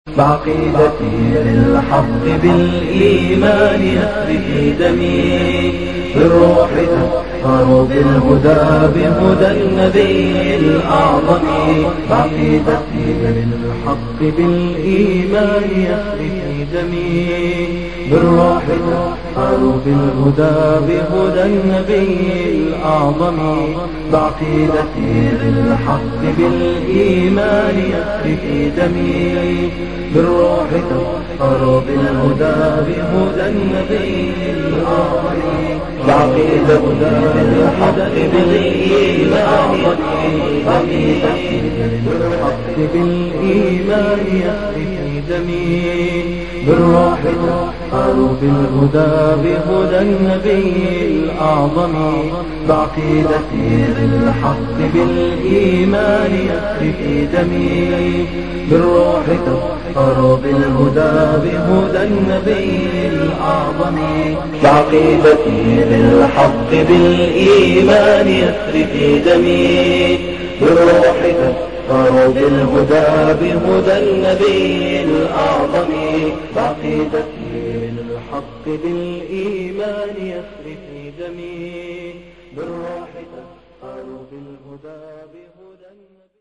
بعقيدتي للحق بالإيمان يسري في دمي بالروح تطهر بالهدى بهدى النبي الأعظم بعقيدتي للحق بالإيمان يسري في دمي بالروح تطهر بالهدى بهدى النبي الأعظم بعقيدتي للحق بالإيمان يسري في دمي بالروح تطهر بالهدى بهدى النبي الأعظم بعقيدة للحق بالإيمان بعقيدة للحق بالإيمان يسري في دمي بالروح تطهر بالهدى بهدى النبي الأعظم بعقيدتي للحق بالإيمان يسري في دمي بالروح تطهر بالهدى بهدى النبي الأعظم بعقيدتي للحق بالإيمان يسري في دمي بالروح تطهر بالهدى بهدى النبي الأعظم بعقيدتي للحق بالإيمان يسري في دمي بالروح تطهر بالهدى بهدى النبي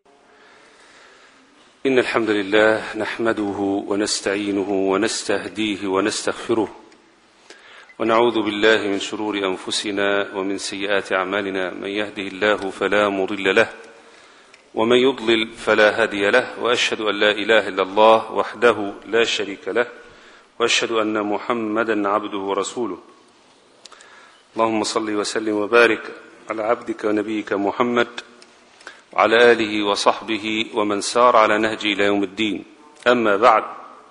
إن الحمد لله نحمده ونستعينه ونستهديه ونستغفره ونعوذ بالله من شرور أنفسنا ومن سيئات أعمالنا من يهده الله فلا مضل له ومن يضلل فلا هادي له وأشهد أن لا إله إلا الله وحده لا شريك له وأشهد أن محمدا عبده ورسوله اللهم صل وسلم وبارك على عبدك ونبيك محمد وعلى آله وصحبه ومن سار على نهجه إلى يوم الدين أما بعد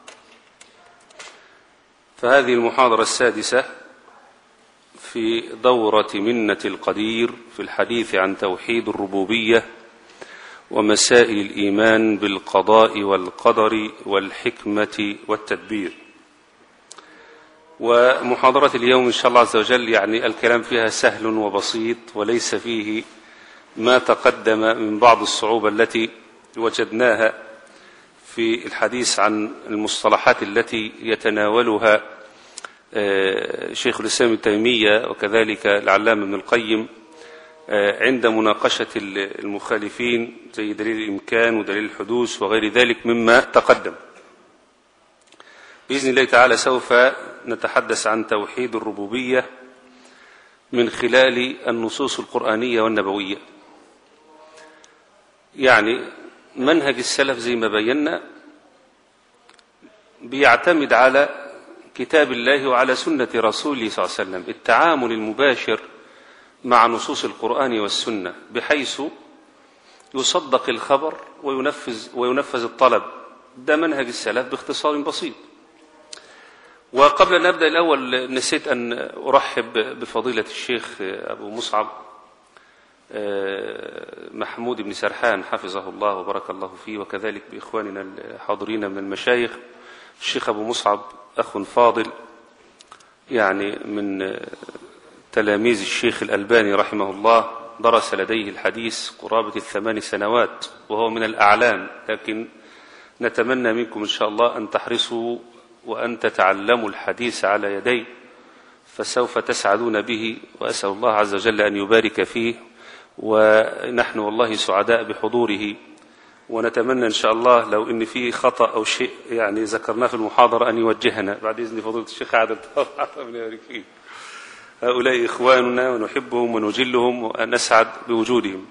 فهذه المحاضرة السادسة في دورة منة القدير في الحديث عن توحيد الربوبية ومسائل الإيمان بالقضاء والقدر والحكمة والتدبير ومحاضرة اليوم إن شاء الله عز وجل يعني الكلام فيها سهل وبسيط وليس فيه ما تقدم من بعض الصعوبة التي وجدناها في الحديث عن المصطلحات التي يتناولها شيخ الإسلام ابن تيمية وكذلك العلامة ابن القيم عند مناقشة المخالفين زي دليل الإمكان ودليل الحدوث وغير ذلك مما تقدم بإذن الله تعالى سوف نتحدث عن توحيد الربوبية من خلال النصوص القرآنية والنبوية يعني منهج السلف زي ما بينا بيعتمد على كتاب الله وعلى سنة رسوله صلى الله عليه وسلم التعامل المباشر مع نصوص القرآن والسنة بحيث يصدق الخبر وينفذ وينفذ الطلب ده منهج السلف باختصار بسيط وقبل أن نبدأ الأول نسيت أن أرحب بفضيلة الشيخ أبو مصعب محمود بن سرحان حفظه الله وبارك الله فيه وكذلك بإخواننا الحاضرين من المشايخ الشيخ أبو مصعب أخ فاضل يعني من تلاميذ الشيخ الألباني رحمه الله درس لديه الحديث قرابة الثمان سنوات وهو من الأعلام لكن نتمنى منكم إن شاء الله أن تحرصوا وأن تتعلموا الحديث على يدي فسوف تسعدون به وأسأل الله عز وجل أن يبارك فيه ونحن والله سعداء بحضوره ونتمنى إن شاء الله لو إن في خطأ أو شيء يعني ذكرناه في المحاضرة أن يوجهنا بعد إذن فضيلة الشيخ عادل ربنا يبارك فيه هؤلاء إخواننا ونحبهم ونجلهم ونسعد بوجودهم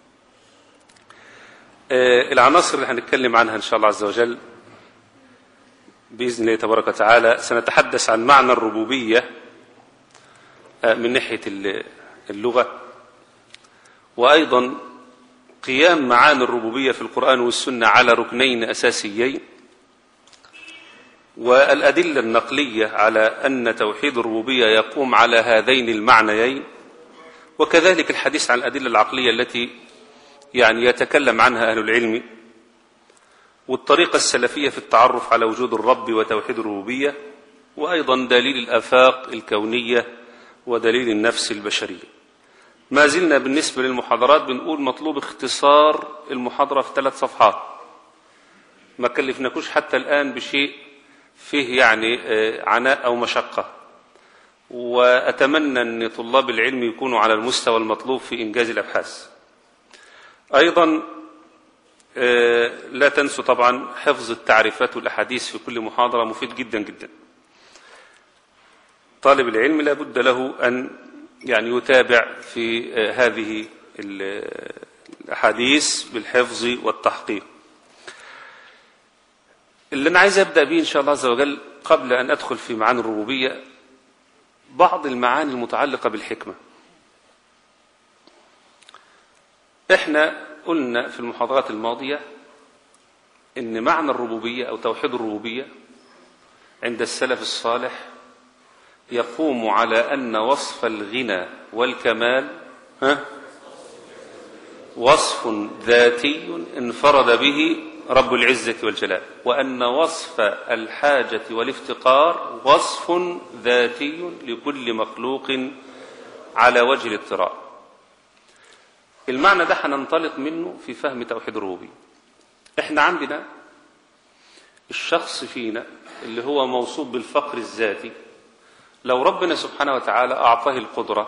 العناصر اللي هنتكلم عنها إن شاء الله عز وجل بإذن الله تبارك وتعالى سنتحدث عن معنى الربوبية من ناحية اللغة وأيضا قيام معاني الربوبية في القرآن والسنة على ركنين أساسيين والأدلة النقلية على أن توحيد الربوبية يقوم على هذين المعنيين وكذلك الحديث عن الأدلة العقلية التي يعني يتكلم عنها أهل العلم والطريقة السلفية في التعرف على وجود الرب وتوحيد الربوبية وأيضا دليل الآفاق الكونية ودليل النفس البشرية ما زلنا بالنسبة للمحاضرات بنقول مطلوب اختصار المحاضرة في ثلاث صفحات ما كلفناكوش حتى الآن بشيء فيه يعني آه، عناء أو مشقة وأتمنى أن طلاب العلم يكونوا على المستوى المطلوب في إنجاز الأبحاث أيضا آه، لا تنسوا طبعا حفظ التعريفات والأحاديث في كل محاضرة مفيد جدا جدا طالب العلم لا بد له أن يعني يتابع في آه، هذه ال- الأحاديث بالحفظ والتحقيق اللي أنا عايز أبدأ به إن شاء الله عز وجل قبل أن أدخل في معاني الربوبية بعض المعاني المتعلقة بالحكمة احنا قلنا في المحاضرات الماضية ان معنى الربوبية او توحيد الربوبية عند السلف الصالح يقوم على ان وصف الغنى والكمال ها وصف ذاتي انفرد به رب العزة والجلال وأن وصف الحاجة والافتقار وصف ذاتي لكل مخلوق على وجه الاضطراب المعنى ده هننطلق منه في فهم توحيد الربوبية احنا عندنا الشخص فينا اللي هو موصوف بالفقر الذاتي لو ربنا سبحانه وتعالى أعطاه القدرة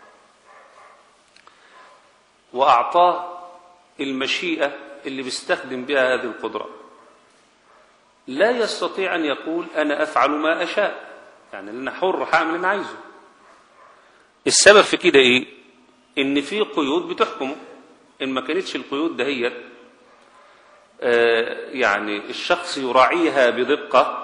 وأعطاه المشيئة اللي بيستخدم بها هذه القدرة لا يستطيع أن يقول أنا أفعل ما أشاء يعني أنا حر هعمل اللي أنا عايزه السبب في كده إيه إن في قيود بتحكمه إن ما كانتش القيود دهيت آه يعني الشخص يراعيها بدقة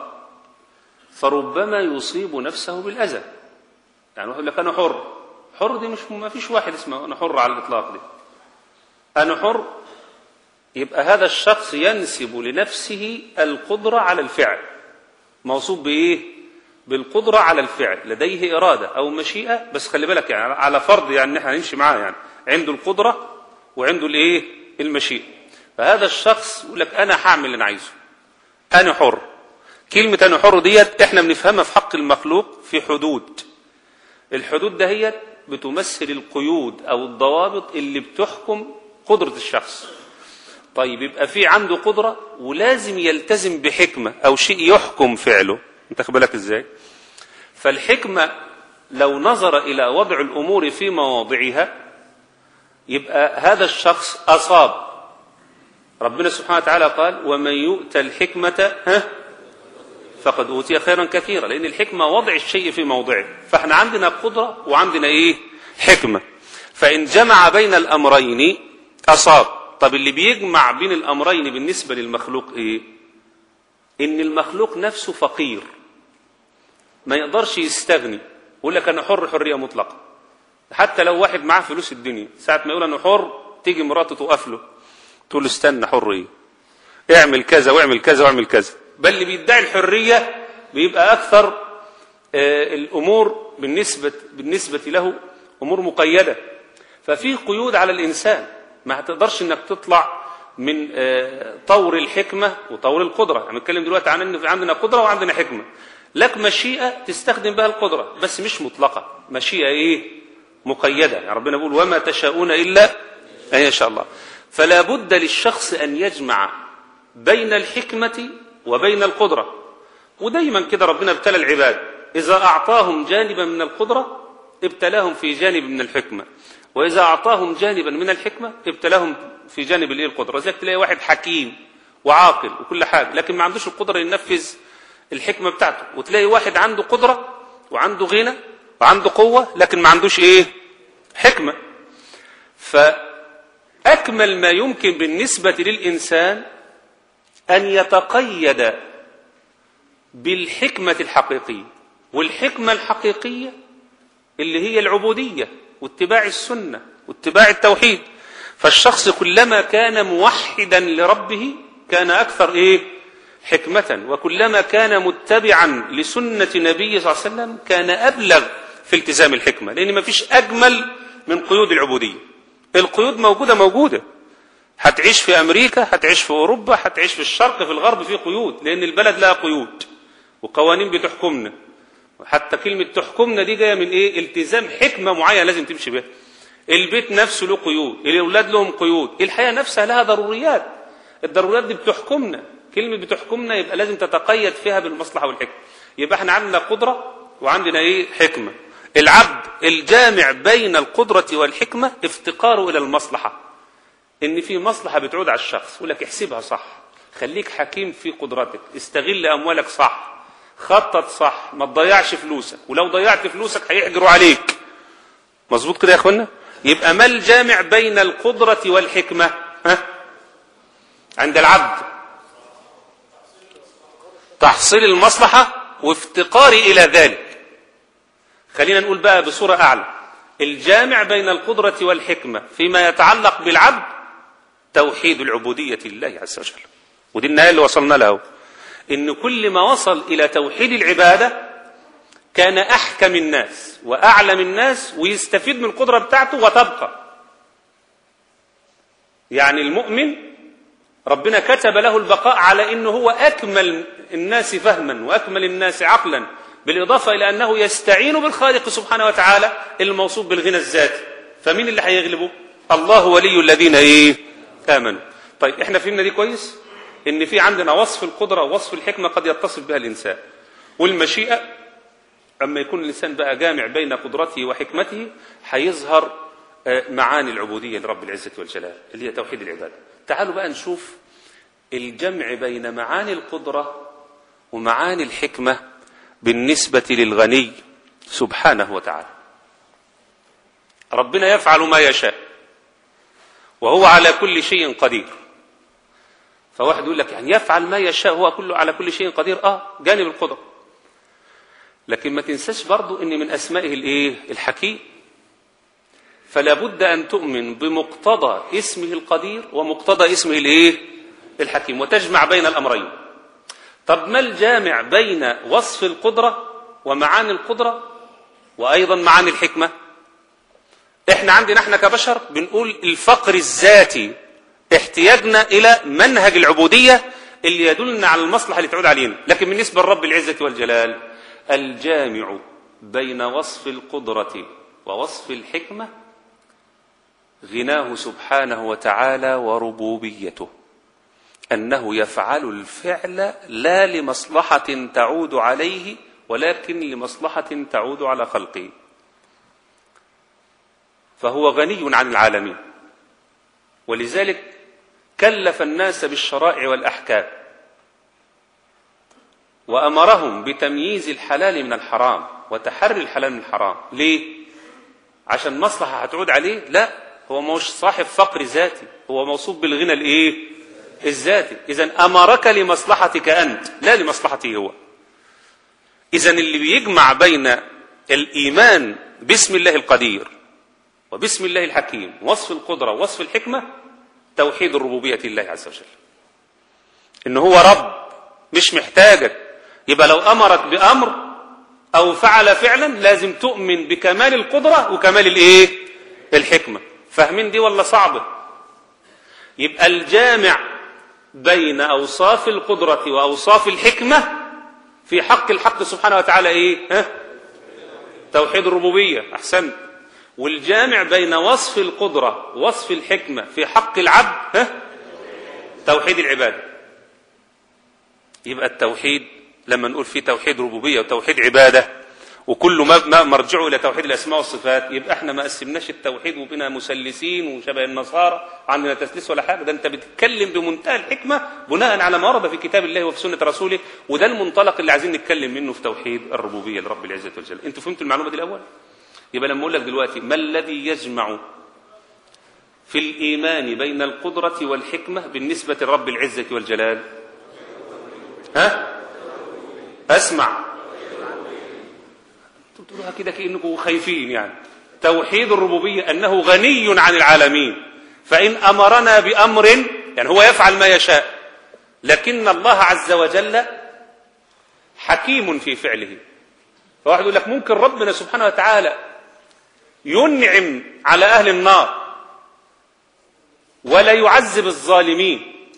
فربما يصيب نفسه بالأذى يعني يقول لك أنا حر حر دي مش ما فيش واحد اسمه أنا حر على الإطلاق دي أنا حر يبقى هذا الشخص ينسب لنفسه القدرة على الفعل موصوف بإيه؟ بالقدرة على الفعل لديه إرادة أو مشيئة بس خلي بالك يعني على فرض يعني احنا هنمشي معاه يعني عنده القدرة وعنده الإيه؟ المشيئة فهذا الشخص يقول لك أنا هعمل اللي أنا عايزه أنا حر كلمة أنا حر ديت احنا بنفهمها في حق المخلوق في حدود الحدود دهيت بتمثل القيود أو الضوابط اللي بتحكم قدرة الشخص طيب يبقى في عنده قدرة ولازم يلتزم بحكمة أو شيء يحكم فعله انت خد بالك ازاي فالحكمة لو نظر إلى وضع الأمور في مواضعها يبقى هذا الشخص أصاب ربنا سبحانه وتعالى قال ومن يؤتى الحكمة ها فقد أوتي خيرا كثيرا لأن الحكمة وضع الشيء في موضعه فاحنا عندنا قدرة وعندنا إيه حكمة فإن جمع بين الأمرين أصاب طب اللي بيجمع بين الأمرين بالنسبة للمخلوق إيه إن المخلوق نفسه فقير ما يقدرش يستغني يقول لك أنا حر حرية مطلقة حتى لو واحد معاه فلوس الدنيا ساعة ما يقول أنا حر تيجي مراته توقف له تقول له استنى حر إيه اعمل كذا واعمل كذا واعمل كذا بل اللي بيدعي الحرية بيبقى أكثر آه الأمور بالنسبة, بالنسبة له أمور مقيدة ففي قيود على الإنسان ما هتقدرش انك تطلع من طور الحكمة وطور القدرة يعني نتكلم دلوقتي عن ان عندنا قدرة وعندنا حكمة لك مشيئة تستخدم بها القدرة بس مش مطلقة مشيئة ايه مقيدة يعني ربنا بيقول وما تشاءون إلا أن يشاء الله فلا بد للشخص أن يجمع بين الحكمة وبين القدرة ودايما كده ربنا ابتلى العباد إذا أعطاهم جانبا من القدرة ابتلاهم في جانب من الحكمة وإذا أعطاهم جانبا من الحكمة ابتلاهم في جانب الإيه القدرة لذلك تلاقي واحد حكيم وعاقل وكل حاجة لكن ما عندوش القدرة ينفذ الحكمة بتاعته وتلاقي واحد عنده قدرة وعنده غنى وعنده قوة لكن ما عندوش إيه حكمة فأكمل ما يمكن بالنسبة للإنسان أن يتقيد بالحكمة الحقيقية والحكمة الحقيقية اللي هي العبودية واتباع السنة واتباع التوحيد فالشخص كلما كان موحدا لربه كان أكثر إيه حكمة وكلما كان متبعا لسنة نبي صلى الله عليه وسلم كان أبلغ في التزام الحكمة لأن ما فيش أجمل من قيود العبودية القيود موجودة موجودة هتعيش في أمريكا هتعيش في أوروبا هتعيش في الشرق في الغرب في قيود لأن البلد لها قيود وقوانين بتحكمنا حتى كلمة تحكمنا دي جاية من إيه التزام حكمة معينة لازم تمشي بها البيت نفسه له قيود الأولاد لهم قيود الحياة نفسها لها ضروريات الضروريات دي بتحكمنا كلمة بتحكمنا يبقى لازم تتقيد فيها بالمصلحة والحكمة يبقى احنا عندنا قدرة وعندنا ايه حكمة العبد الجامع بين القدرة والحكمة افتقاره إلى المصلحة إن في مصلحة بتعود على الشخص يقول لك احسبها صح خليك حكيم في قدرتك استغل أموالك صح خطط صح ما تضيعش فلوسك ولو ضيعت فلوسك هيحجروا عليك مظبوط كده يا اخوانا يبقى ما الجامع بين القدرة والحكمة ها؟ عند العبد تحصيل المصلحة وافتقاري إلى ذلك خلينا نقول بقى بصورة أعلى الجامع بين القدرة والحكمة فيما يتعلق بالعبد توحيد العبودية لله عز وجل ودي النهاية اللي وصلنا له إن كل ما وصل إلى توحيد العبادة كان أحكم الناس وأعلم الناس ويستفيد من القدرة بتاعته وتبقى يعني المؤمن ربنا كتب له البقاء على انه هو اكمل الناس فهما واكمل الناس عقلا بالاضافه الى انه يستعين بالخالق سبحانه وتعالى الموصوف بالغنى الذاتي فمين اللي هيغلبه الله ولي الذين ايه امنوا طيب احنا فهمنا دي كويس ان في عندنا وصف القدره ووصف الحكمه قد يتصف بها الانسان والمشيئه اما يكون الانسان بقى جامع بين قدرته وحكمته هيظهر معاني العبوديه لرب العزه والجلال اللي هي توحيد العباده تعالوا بقى نشوف الجمع بين معاني القدرة ومعاني الحكمة بالنسبة للغني سبحانه وتعالى ربنا يفعل ما يشاء وهو على كل شيء قدير فواحد يقول لك يعني يفعل ما يشاء هو كله على كل شيء قدير اه جانب القدرة لكن ما تنساش برضو ان من اسمائه الايه الحكيم فلا بد أن تؤمن بمقتضى اسمه القدير ومقتضى اسمه الايه الحكيم وتجمع بين الأمرين طب ما الجامع بين وصف القدرة ومعاني القدرة وأيضا معاني الحكمة احنا عندنا احنا كبشر بنقول الفقر الذاتي احتياجنا إلى منهج العبودية اللي يدلنا على المصلحة اللي تعود علينا لكن بالنسبة لرب العزة والجلال الجامع بين وصف القدرة ووصف الحكمة غناه سبحانه وتعالى وربوبيته انه يفعل الفعل لا لمصلحه تعود عليه ولكن لمصلحه تعود على خلقه فهو غني عن العالمين ولذلك كلف الناس بالشرائع والاحكام وامرهم بتمييز الحلال من الحرام وتحري الحلال من الحرام ليه عشان مصلحه هتعود عليه لا هو مش صاحب فقر ذاتي هو موصوف بالغنى الايه الذاتي اذا امرك لمصلحتك انت لا لمصلحته هو اذا اللي بيجمع بين الايمان باسم الله القدير وباسم الله الحكيم وصف القدره ووصف الحكمه توحيد الربوبيه لله عز وجل ان هو رب مش محتاجك يبقى لو امرك بامر او فعل فعلا لازم تؤمن بكمال القدره وكمال الايه الحكمه فاهمين دي ولا صعبة يبقى الجامع بين أوصاف القدرة وأوصاف الحكمة في حق الحق سبحانه وتعالى إيه ها؟ توحيد الربوبية أحسنت والجامع بين وصف القدرة ووصف الحكمة في حق العبد ها؟ توحيد العبادة يبقى التوحيد لما نقول في توحيد ربوبية وتوحيد عبادة وكل ما مرجعه الى توحيد الاسماء والصفات يبقى احنا ما قسمناش التوحيد وبنا مسلسين وشبه النصارى عندنا تسليس ولا حاجه ده انت بتتكلم بمنتهى الحكمه بناء على ما ورد في كتاب الله وفي سنه رسوله وده المنطلق اللي عايزين نتكلم منه في توحيد الربوبيه لرب العزه والجلال انتوا فهمتوا المعلومه دي الاول يبقى لما اقول لك دلوقتي ما الذي يجمع في الايمان بين القدره والحكمه بالنسبه لرب العزه والجلال ها اسمع بتقولوها كده كأنكم خايفين يعني توحيد الربوبية أنه غني عن العالمين فإن أمرنا بأمر يعني هو يفعل ما يشاء لكن الله عز وجل حكيم في فعله فواحد يقول لك ممكن ربنا سبحانه وتعالى ينعم على أهل النار ولا يعذب الظالمين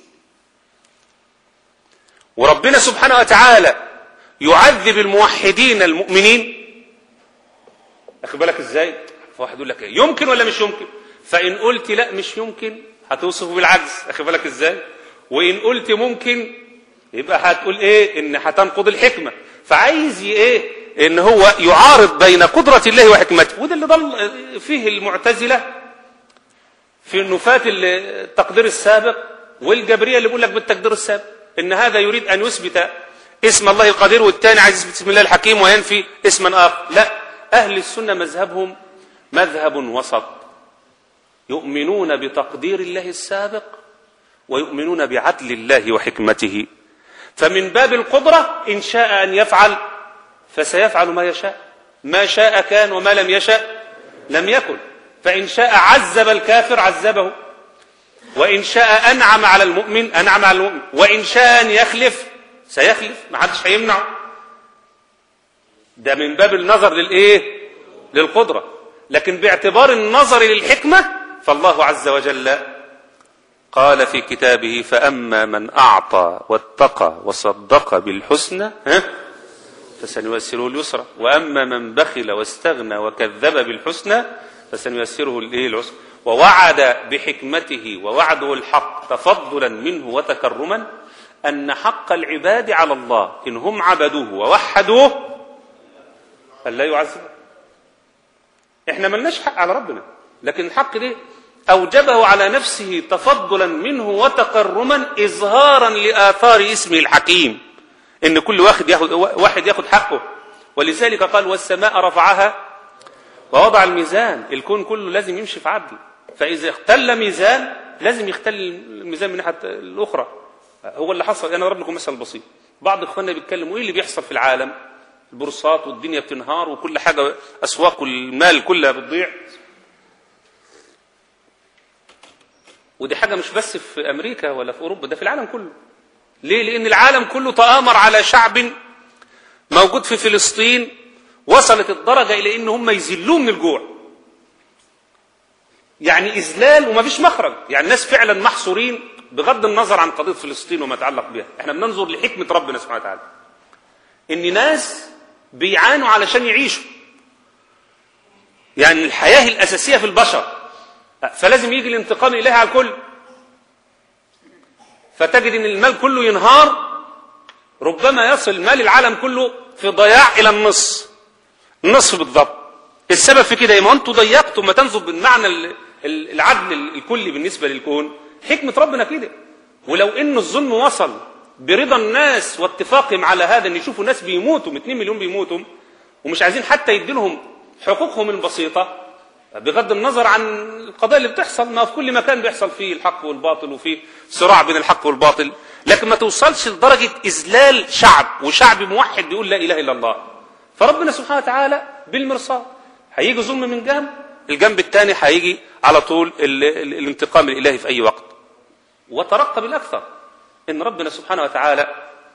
وربنا سبحانه وتعالى يعذب الموحدين المؤمنين اخد بالك ازاي فواحد يقول لك يمكن ولا مش يمكن فان قلت لا مش يمكن هتوصف بالعجز اخد بالك ازاي وان قلت ممكن يبقى هتقول ايه ان هتنقض الحكمة فعايز ايه ان هو يعارض بين قدرة الله وحكمته وده اللي ضل فيه المعتزلة في نفاة التقدير السابق والجبرية اللي بيقول لك بالتقدير السابق ان هذا يريد ان يثبت اسم الله القدير والثاني عايز يثبت اسم الله الحكيم وينفي اسما اخر لا اهل السنة مذهبهم مذهب وسط يؤمنون بتقدير الله السابق ويؤمنون بعدل الله وحكمته فمن باب القدرة إن شاء أن يفعل فسيفعل ما يشاء ما شاء كان وما لم يشاء لم يكن فإن شاء عذب الكافر عذبه وإن شاء أنعم على المؤمن أنعم على المؤمن وإن شاء أن يخلف سيخلف ما حدش هيمنعه ده من باب النظر للإيه للقدرة لكن باعتبار النظر للحكمة فالله عز وجل قال في كتابه فأما من أعطى واتقى وصدق بالحسنى ها فسنيسره اليسرى وأما من بخل واستغنى وكذب بالحسنى فسنيسره الايه العسرى ووعد بحكمته ووعده الحق تفضلا منه وتكرما أن حق العباد على الله إن هم عبدوه ووحدوه ألا يعذبه احنا ملناش حق على ربنا لكن الحق ده أوجبه على نفسه تفضلا منه وتكرما إظهارا لآثار اسمه الحكيم إن كل واحد ياخد, واحد ياخد حقه ولذلك قال والسماء رفعها ووضع الميزان الكون كله لازم يمشي في عدل فإذا اختل ميزان لازم يختل الميزان من الناحية الأخرى هو اللي حصل أنا أضرب لكم مثل بسيط بعض إخواننا بيتكلموا إيه اللي بيحصل في العالم البورصات والدنيا بتنهار وكل حاجة أسواق المال كلها بتضيع ودي حاجة مش بس في أمريكا ولا في أوروبا ده في العالم كله ليه؟ لأن العالم كله تآمر على شعب موجود في فلسطين وصلت الدرجة إلى إن هم يذلوه من الجوع يعني إذلال وما فيش مخرج يعني الناس فعلا محصورين بغض النظر عن قضية فلسطين وما يتعلق بها احنا بننظر لحكمة ربنا سبحانه وتعالى إن ناس بيعانوا علشان يعيشوا يعني الحياة الأساسية في البشر فلازم يجي الانتقام إليها على الكل فتجد ان المال كله ينهار ربما يصل مال العالم كله في ضياع الى النص النصف بالضبط السبب في كده ما انتوا ضيقتوا ما تنظر بالمعنى العدل الكلي بالنسبه للكون حكمه ربنا كده ولو ان الظلم وصل برضا الناس واتفاقهم على هذا ان يشوفوا ناس بيموتوا 2 مليون بيموتوا ومش عايزين حتى يديلهم حقوقهم البسيطه بغض النظر عن القضايا اللي بتحصل ما في كل مكان بيحصل فيه الحق والباطل وفيه صراع بين الحق والباطل لكن ما توصلش لدرجة إذلال شعب وشعب موحد بيقول لا إله إلا الله فربنا سبحانه وتعالى بالمرصاد هيجي ظلم من جنب الجنب الثاني هيجي على طول ال ال الانتقام الإلهي في أي وقت وترقب الأكثر إن ربنا سبحانه وتعالى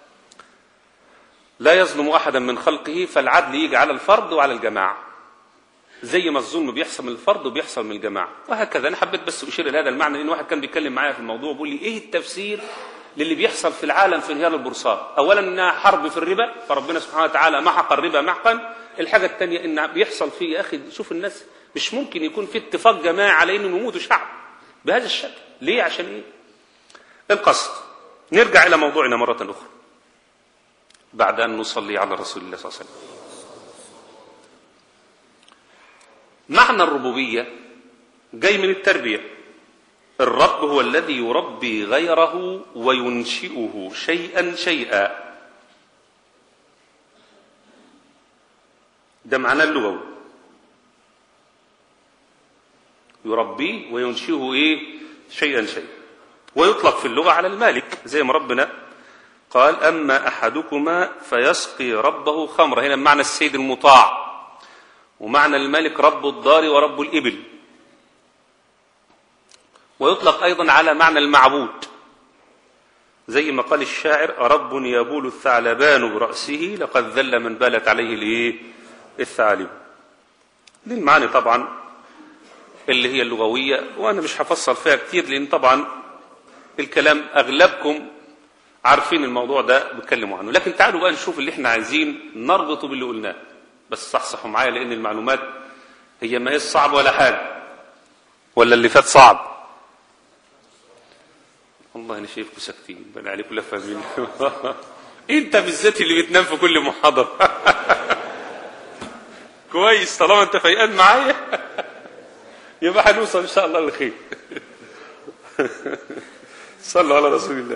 لا يظلم أحدا من خلقه فالعدل يجي على الفرد وعلى الجماعة زي ما الظلم بيحصل من الفرد وبيحصل من الجماعة وهكذا أنا حبيت بس أشير إلى هذا المعنى لأن واحد كان بيتكلم معايا في الموضوع بيقول لي إيه التفسير للي بيحصل في العالم في انهيار البورصات أولا إنها حرب في الربا فربنا سبحانه وتعالى محق الربا محقا الحاجة الثانية إن بيحصل فيه يا أخي شوف الناس مش ممكن يكون في اتفاق جماعي على إنه يموتوا شعب بهذا الشكل ليه عشان إيه القصد نرجع إلى موضوعنا مرة أخرى بعد أن نصلي على رسول الله صلى الله عليه وسلم معنى الربوبية جاي من التربية الرب هو الذي يربي غيره وينشئه شيئا شيئا ده معناه اللغوي يربيه وينشئه ايه شيئا شيئا ويطلق في اللغة على المالك زي ما ربنا قال أما أحدكما فيسقي ربه خمرة هنا معنى السيد المطاع ومعنى الملك رب الدار ورب الإبل ويطلق أيضا على معنى المعبود زي ما قال الشاعر رب يبول الثعلبان برأسه لقد ذل من بالت عليه الايه الثعالب دي المعاني طبعا اللي هي اللغوية وأنا مش هفصل فيها كتير لأن طبعا الكلام أغلبكم عارفين الموضوع ده بيتكلموا عنه لكن تعالوا بقى نشوف اللي احنا عايزين نربطه باللي قلناه بس صحصحوا معايا لان المعلومات هي ما هي صعب ولا حاجه ولا اللي فات صعب والله انا شايفكم ساكتين بل عليكم لا فاهمين انت بالذات اللي بتنام في كل محاضره كويس طالما انت فايقان معايا يبقى هنوصل ان شاء الله للخير صلوا على رسول الله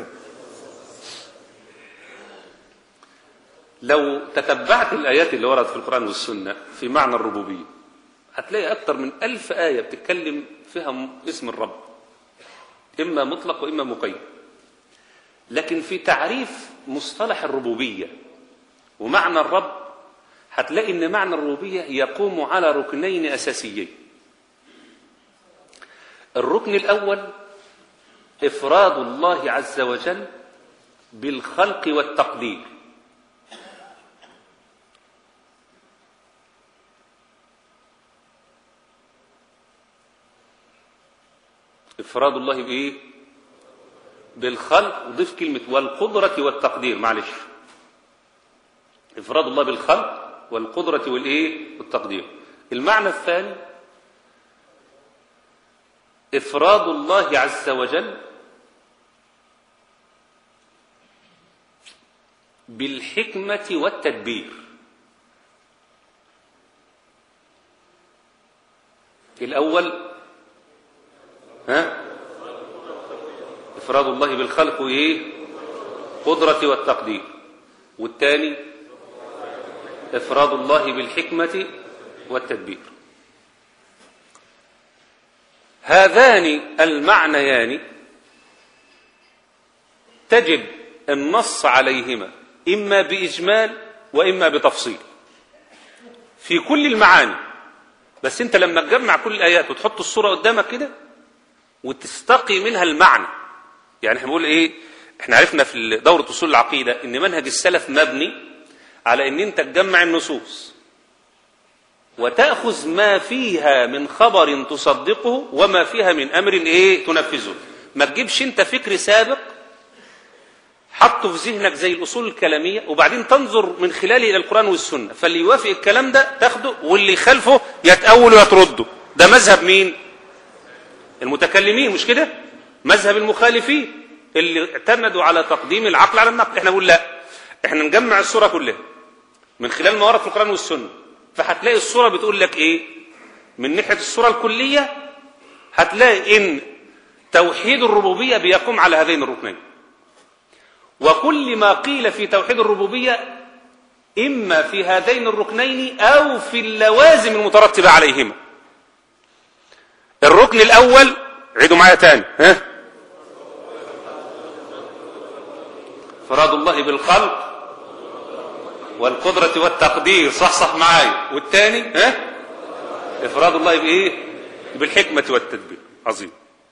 لو تتبعت الآيات اللي وردت في القرآن والسنة في معنى الربوبية هتلاقي أكثر من ألف آية بتتكلم فيها اسم الرب إما مطلق وإما مقيد لكن في تعريف مصطلح الربوبية ومعنى الرب هتلاقي ان معنى الربوبيه يقوم على ركنين اساسيين الركن الاول افراد الله عز وجل بالخلق والتقدير افراد الله بايه بالخلق وضيف كلمه والقدره والتقدير معلش افراد الله بالخلق والقدرة والإيه؟ والتقدير. المعنى الثاني إفراد الله عز وجل بالحكمة والتدبير. الأول ها؟ إفراد الله بالخلق وإيه؟ قدرة والتقدير. والثاني إفراد الله بالحكمة والتدبير هذان المعنيان تجد النص عليهما إما بإجمال وإما بتفصيل في كل المعاني بس أنت لما تجمع كل الآيات وتحط الصورة قدامك كده وتستقي منها المعنى يعني احنا بنقول ايه احنا عرفنا في دورة أصول العقيدة ان منهج السلف مبني على ان انت تجمع النصوص وتأخذ ما فيها من خبر تصدقه وما فيها من أمر إيه تنفذه ما تجيبش أنت فكر سابق حطه في ذهنك زي الأصول الكلامية وبعدين تنظر من خلاله إلى القرآن والسنة فاللي يوافق الكلام ده تاخده واللي يخالفه يتأول ويترده ده مذهب مين المتكلمين مش كده مذهب المخالفين اللي اعتمدوا على تقديم العقل على النقل احنا بنقول لا احنا نجمع الصورة كلها من خلال ما ورد في القرآن والسنة فهتلاقي الصورة بتقول لك ايه من ناحية الصورة الكلية هتلاقي ان توحيد الربوبية بيقوم على هذين الركنين وكل ما قيل في توحيد الربوبية إما في هذين الركنين أو في اللوازم المترتبة عليهما الركن الأول عيدوا معايا تاني ها فراد الله بالخلق والقدرة والتقدير صح صح معايا والثاني ها إفراد الله بإيه بالحكمة والتدبير عظيم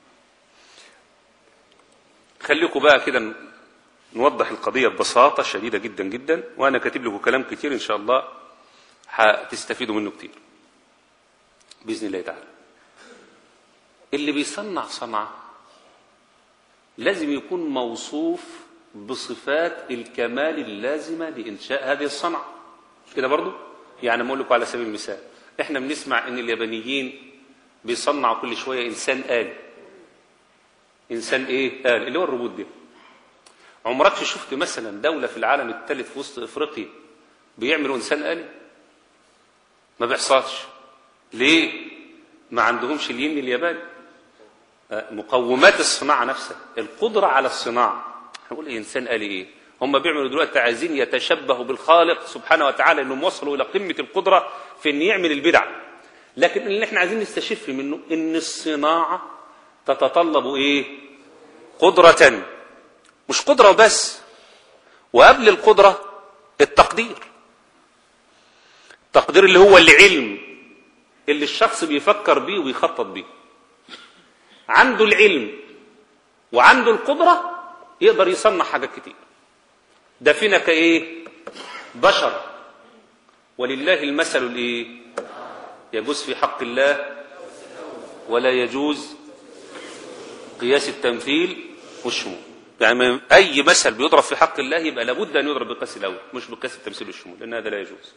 خليكم بقى كده نوضح القضية ببساطة شديدة جدا جدا وأنا كاتب لكم كلام كتير إن شاء الله هتستفيدوا منه كتير بإذن الله تعالى اللي بيصنع صنعة لازم يكون موصوف بصفات الكمال اللازمة لإنشاء هذه الصنعة كده برضو يعني أقول لكم على سبيل المثال احنا بنسمع ان اليابانيين بيصنعوا كل شوية إنسان آلي إنسان إيه آلي اللي هو الروبوت ده عمرك شفت مثلا دولة في العالم الثالث في وسط افريقيا بيعملوا انسان آلي ما بيحصلش ليه ما عندهمش الين الياباني مقومات الصناعة نفسها القدرة على الصناعة هنقول إيه انسان آلي ايه هم بيعملوا دلوقتي عايزين يتشبهوا بالخالق سبحانه وتعالى انهم وصلوا الى قمة القدرة في ان يعمل البدع لكن اللي احنا عايزين نستشف منه ان الصناعة تتطلب ايه قدرة مش قدرة وبس وقبل القدرة التقدير التقدير اللي هو العلم اللي الشخص بيفكر بيه وبيخطط بيه عنده العلم وعنده القدرة يقدر يصنع حاجات كتير ده فينا كايه بشر ولله المثل الايه يجوز في حق الله ولا يجوز قياس التمثيل والشمول يعني اي مثل بيضرب في حق الله يبقى لابد ان يضرب بالقياس الاول مش بقياس التمثيل والشمول لان هذا لا يجوز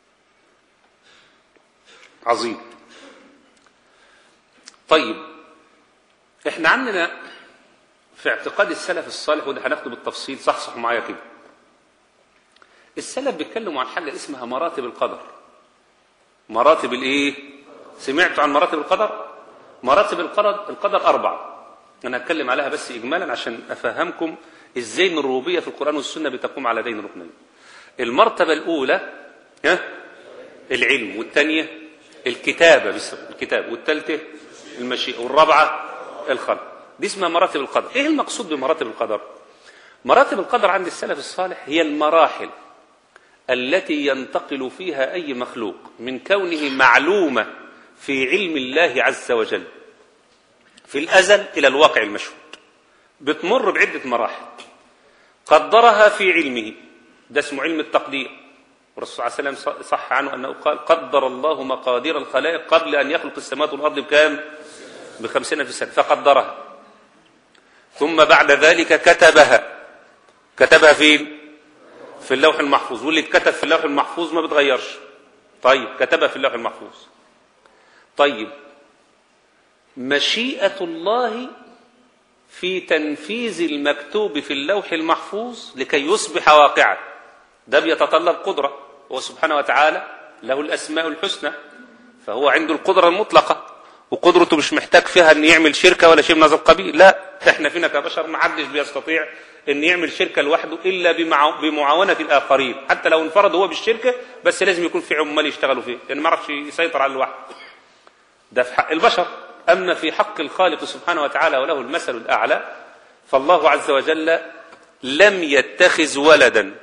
عظيم طيب احنا عندنا في اعتقاد السلف الصالح وده هناخده بالتفصيل صحصحوا معايا كده السلف بيتكلموا عن حاجه اسمها مراتب القدر مراتب الايه سمعتوا عن مراتب القدر مراتب القدر القدر اربعه انا هتكلم عليها بس اجمالا عشان افهمكم ازاي ان الربوبيه في القران والسنه بتقوم على دين ركنين المرتبه الاولى ها العلم والثانيه الكتابه بس الكتاب والثالثه المشيئه والرابعه الخلق دي اسمها مراتب القدر ايه المقصود بمراتب القدر مراتب القدر عند السلف الصالح هي المراحل التي ينتقل فيها اي مخلوق من كونه معلومه في علم الله عز وجل في الازل الى الواقع المشهود بتمر بعده مراحل قدرها في علمه ده اسمه علم التقدير والرسول صلى الله عليه وسلم صح عنه انه قال قدر الله مقادير الخلائق قبل ان يخلق السماوات والارض بكام؟ بخمسين ألف سنه فقدرها ثم بعد ذلك كتبها كتبها فين؟ في اللوح المحفوظ واللي اتكتب في اللوح المحفوظ ما بتغيرش طيب كتبها في اللوح المحفوظ طيب مشيئة الله في تنفيذ المكتوب في اللوح المحفوظ لكي يصبح واقعا ده بيتطلب قدرة هو سبحانه وتعالى له الأسماء الحسنى فهو عنده القدرة المطلقة وقدرته مش محتاج فيها ان يعمل شركة ولا شيء من هذا القبيل لا احنا فينا كبشر ما حدش بيستطيع ان يعمل شركة لوحده الا بمع... بمعاونة الاخرين حتى لو انفرد هو بالشركة بس لازم يكون في عمال يشتغلوا فيه لان ما يعرفش يسيطر على لوحده ده في حق البشر اما في حق الخالق سبحانه وتعالى وله المثل الاعلى فالله عز وجل لم يتخذ ولدا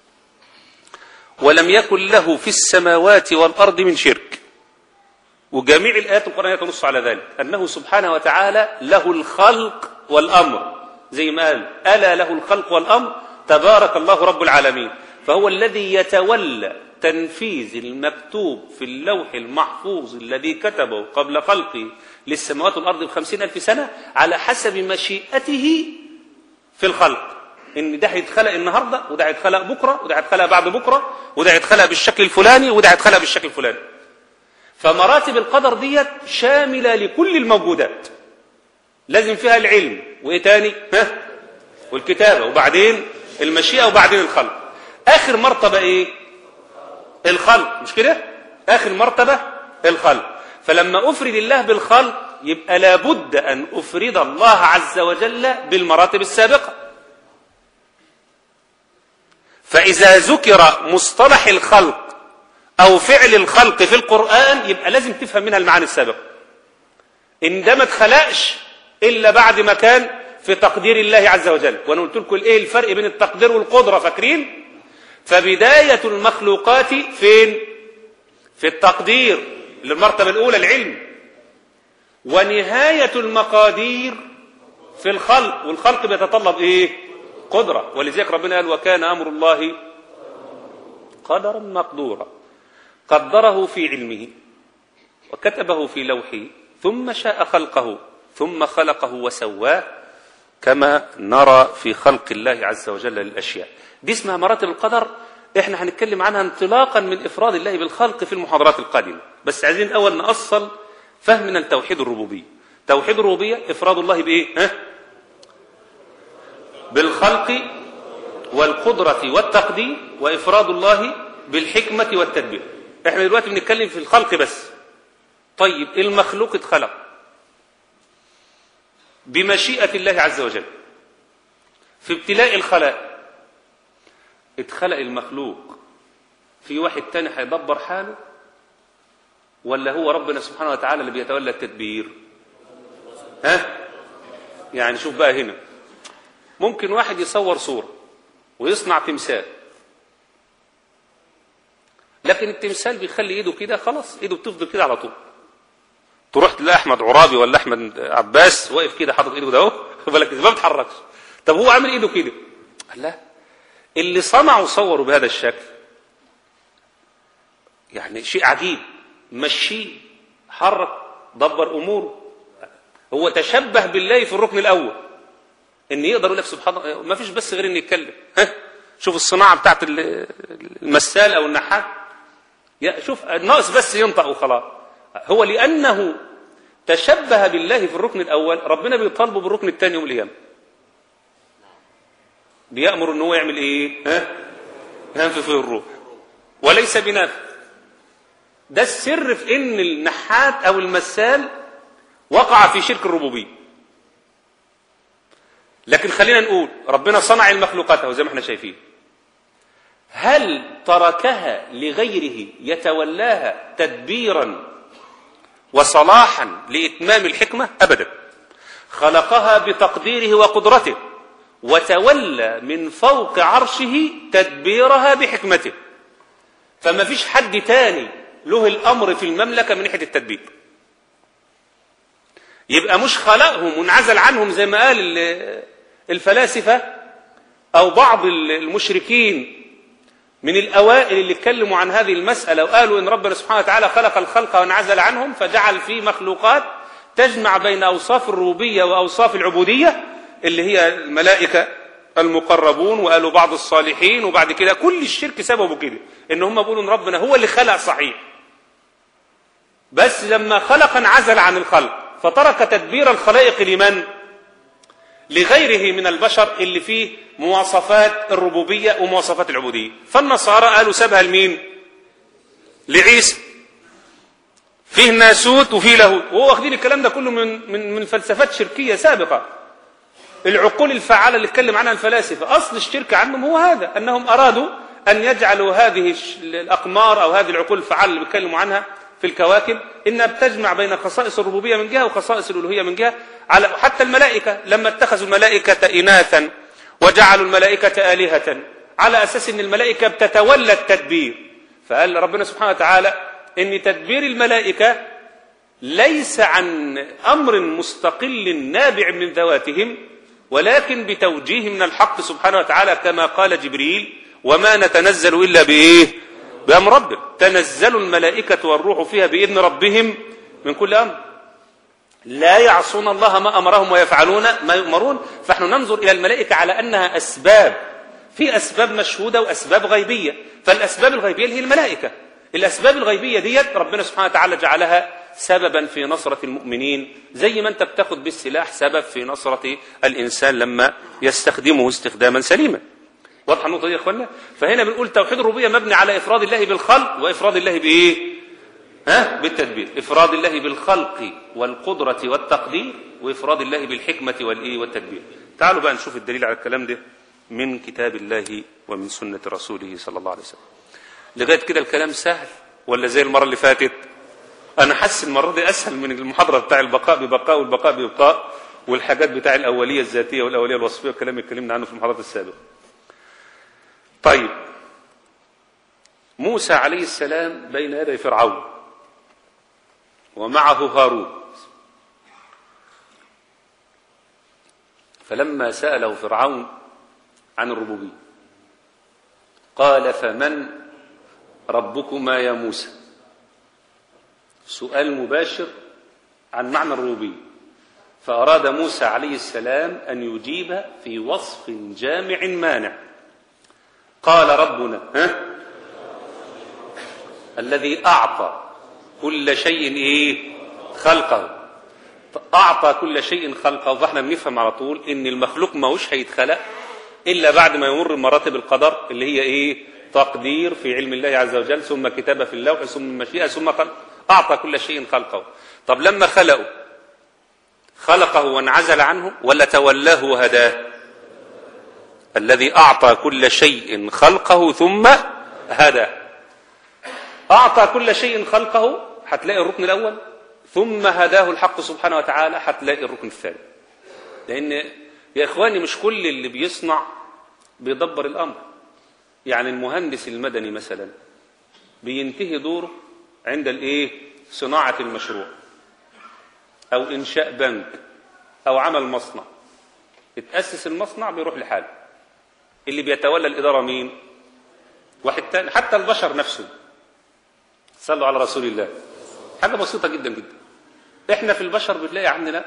ولم يكن له في السماوات والارض من شرك وجميع الآيات القرآنية تنص على ذلك أنه سبحانه وتعالى له الخلق والأمر زي ما قال ألا له الخلق والأمر تبارك الله رب العالمين فهو الذي يتولى تنفيذ المكتوب في اللوح المحفوظ الذي كتبه قبل خلقه للسماوات والأرض بخمسين ألف سنة على حسب مشيئته في الخلق ان ده هيتخلق النهارده وده هيتخلق بكره وده هيتخلق بعد بكره وده هيتخلق بالشكل الفلاني وده هيتخلق بالشكل الفلاني فمراتب القدر ديت شاملة لكل الموجودات لازم فيها العلم وايه تاني ها والكتابة وبعدين المشيئة وبعدين الخلق اخر مرتبة ايه الخلق مش كده اخر مرتبة الخلق فلما افرد الله بالخلق يبقى لابد ان افرد الله عز وجل بالمراتب السابقة فاذا ذكر مصطلح الخلق أو فعل الخلق في القرآن يبقى لازم تفهم منها المعاني السابقة إن ده ما اتخلقش إلا بعد ما كان في تقدير الله عز وجل وأنا قلت لكم إيه الفرق بين التقدير والقدرة فاكرين فبداية المخلوقات فين في التقدير للمرتبة الأولى العلم ونهاية المقادير في الخلق والخلق بيتطلب إيه قدرة ولذلك ربنا قال وكان أمر الله قدرا مقدورا قدره في علمه وكتبه في لوحه ثم شاء خلقه ثم خلقه وسواه كما نرى في خلق الله عز وجل للأشياء دي اسمها مراتب القدر احنا هنتكلم عنها انطلاقا من إفراد الله بالخلق في المحاضرات القادمة بس عايزين الأول نأصل فهمنا لتوحيد الربوبية توحيد الربوبية إفراد الله بإيه ها؟ بالخلق والقدرة والتقدير وإفراد الله بالحكمة والتدبير احنا دلوقتي بنتكلم في الخلق بس طيب المخلوق اتخلق بمشيئة الله عز وجل في ابتلاء الخلائق اتخلق المخلوق في واحد تاني هيدبر حاله ولا هو ربنا سبحانه وتعالى اللي بيتولى التدبير ها يعني شوف بقى هنا ممكن واحد يصور صورة ويصنع تمثال لكن التمثال بيخلي ايده كده خلاص ايده بتفضل كده على طول تروح تلاقي احمد عرابي ولا احمد عباس واقف كده حاطط ايده ده اهو بالك ما بيتحركش طب هو عامل ايده كده لا اللي صنع وصوره بهذا الشكل يعني شيء عجيب مشيه حرك دبر اموره هو تشبه بالله في الركن الاول ان يقدر يقول لك سبحان الله ما فيش بس غير ان يتكلم ها شوف الصناعه بتاعت المسال او النحات شوف ناقص بس ينطق وخلاص هو لانه تشبه بالله في الركن الأول ربنا بيطالبه بالركن الثاني يوم القيامة بيأمر ان هو يعمل ايه ها ينفي فيه الروح وليس بنافع ده السر في ان النحات او المسال وقع في شرك الربوبيه لكن خلينا نقول ربنا صنع المخلوقات وزي ما احنا شايفين هل تركها لغيره يتولاها تدبيرا وصلاحا لاتمام الحكمه ابدا خلقها بتقديره وقدرته وتولى من فوق عرشه تدبيرها بحكمته فما فيش حد تاني له الامر في المملكه من ناحيه التدبير يبقى مش خلقهم وانعزل عنهم زي ما قال ال- الفلاسفه او بعض المشركين من الاوائل اللي اتكلموا عن هذه المساله وقالوا ان ربنا سبحانه وتعالى خلق الخلق وانعزل عنهم فجعل في مخلوقات تجمع بين اوصاف الربوبيه واوصاف العبوديه اللي هي الملائكه المقربون وقالوا بعض الصالحين وبعد كده كل الشرك سببه كده ان هم بيقولوا ان ربنا هو اللي خلق صحيح بس لما خلق انعزل عن الخلق فترك تدبير الخلائق لمن لغيره من البشر اللي فيه مواصفات الربوبية ومواصفات العبودية فالنصارى قالوا سابها لمين لعيسى فيه ناسوت وفيه لاهوت وهو واخدين الكلام ده كله من من من فلسفات شركية سابقة العقول الفعالة اللي اتكلم عنها الفلاسفة أصل الشرك عنهم هو هذا أنهم أرادوا أن يجعلوا هذه الش- الأقمار أو هذه العقول الفعالة اللي بيتكلموا عنها في الكواكب إنها بتجمع بين خصائص الربوبية من جهة وخصائص الألوهية من جهة على حتى الملائكة لما اتخذوا الملائكة إناثا وجعلوا الملائكة آلهة على أساس أن الملائكة بتتولى التدبير فقال ربنا سبحانه وتعالى إن تدبير الملائكة ليس عن امر مستقل نابع من ذواتهم ولكن بتوجيه من الحق سبحانه وتعالى كما قال جبريل وما نتنزل الا بايه بامر ربك تنزل الملائكه والروح فيها باذن ربهم من كل امر لا يعصون الله ما امرهم ويفعلون ما يؤمرون فنحن ننظر الى الملائكه على انها اسباب في اسباب مشهوده واسباب غيبيه فالاسباب الغيبيه اللي هي الملائكه الاسباب الغيبيه ديت ربنا سبحانه وتعالى جعلها سببا في نصره المؤمنين زي ما انت بتاخد بالسلاح سبب في نصره الانسان لما يستخدمه استخداما سليما واضحه النقطه دي يا اخوانا فهنا بنقول توحيد الربوبيه مبني على افراد الله بالخلق وافراد الله بايه ها بالتدبير افراد الله بالخلق والقدره والتقدير وافراد الله بالحكمه والايه والتدبير تعالوا بقى نشوف الدليل على الكلام ده من كتاب الله ومن سنه رسوله صلى الله عليه وسلم لغايه كده الكلام سهل ولا زي المره اللي فاتت انا حاسس المره دي اسهل من المحاضره بتاع البقاء ببقاء والبقاء ببقاء والحاجات بتاع الاوليه الذاتيه والاوليه الوصفيه والكلام اللي اتكلمنا عنه في المحاضرات السابقه طيب موسى عليه السلام بين يدي فرعون ومعه هارون فلما سأله فرعون عن الربوبية قال فمن ربكما يا موسى سؤال مباشر عن معنى الربوبية فأراد موسى عليه السلام أن يجيب في وصف جامع مانع قال ربنا ها الذي أعطى كل شيء إيه خلقه أعطى كل شيء خلقه فاحنا بنفهم على طول إن المخلوق ما هوش هيتخلق إلا بعد ما يمر مراتب القدر اللي هي إيه تقدير في علم الله عز وجل ثم كتابة في اللوح ثم مشيئة ثم خلق أعطى كل شيء خلقه طب لما خلقه خلقه وانعزل عنه ولا تولاه وهداه الذي أعطى كل شيء خلقه ثم هداه أعطى كل شيء خلقه هتلاقي الركن الأول ثم هداه الحق سبحانه وتعالى هتلاقي الركن الثاني لأن يا إخواني مش كل اللي بيصنع بيدبر الأمر يعني المهندس المدني مثلا بينتهي دوره عند الإيه صناعة المشروع أو إنشاء بنك أو عمل مصنع اتأسس المصنع بيروح لحاله اللي بيتولى الإدارة مين واحد تاني حتى البشر نفسه صلوا على رسول الله حاجة بسيطة جدا جدا احنا في البشر بتلاقي عندنا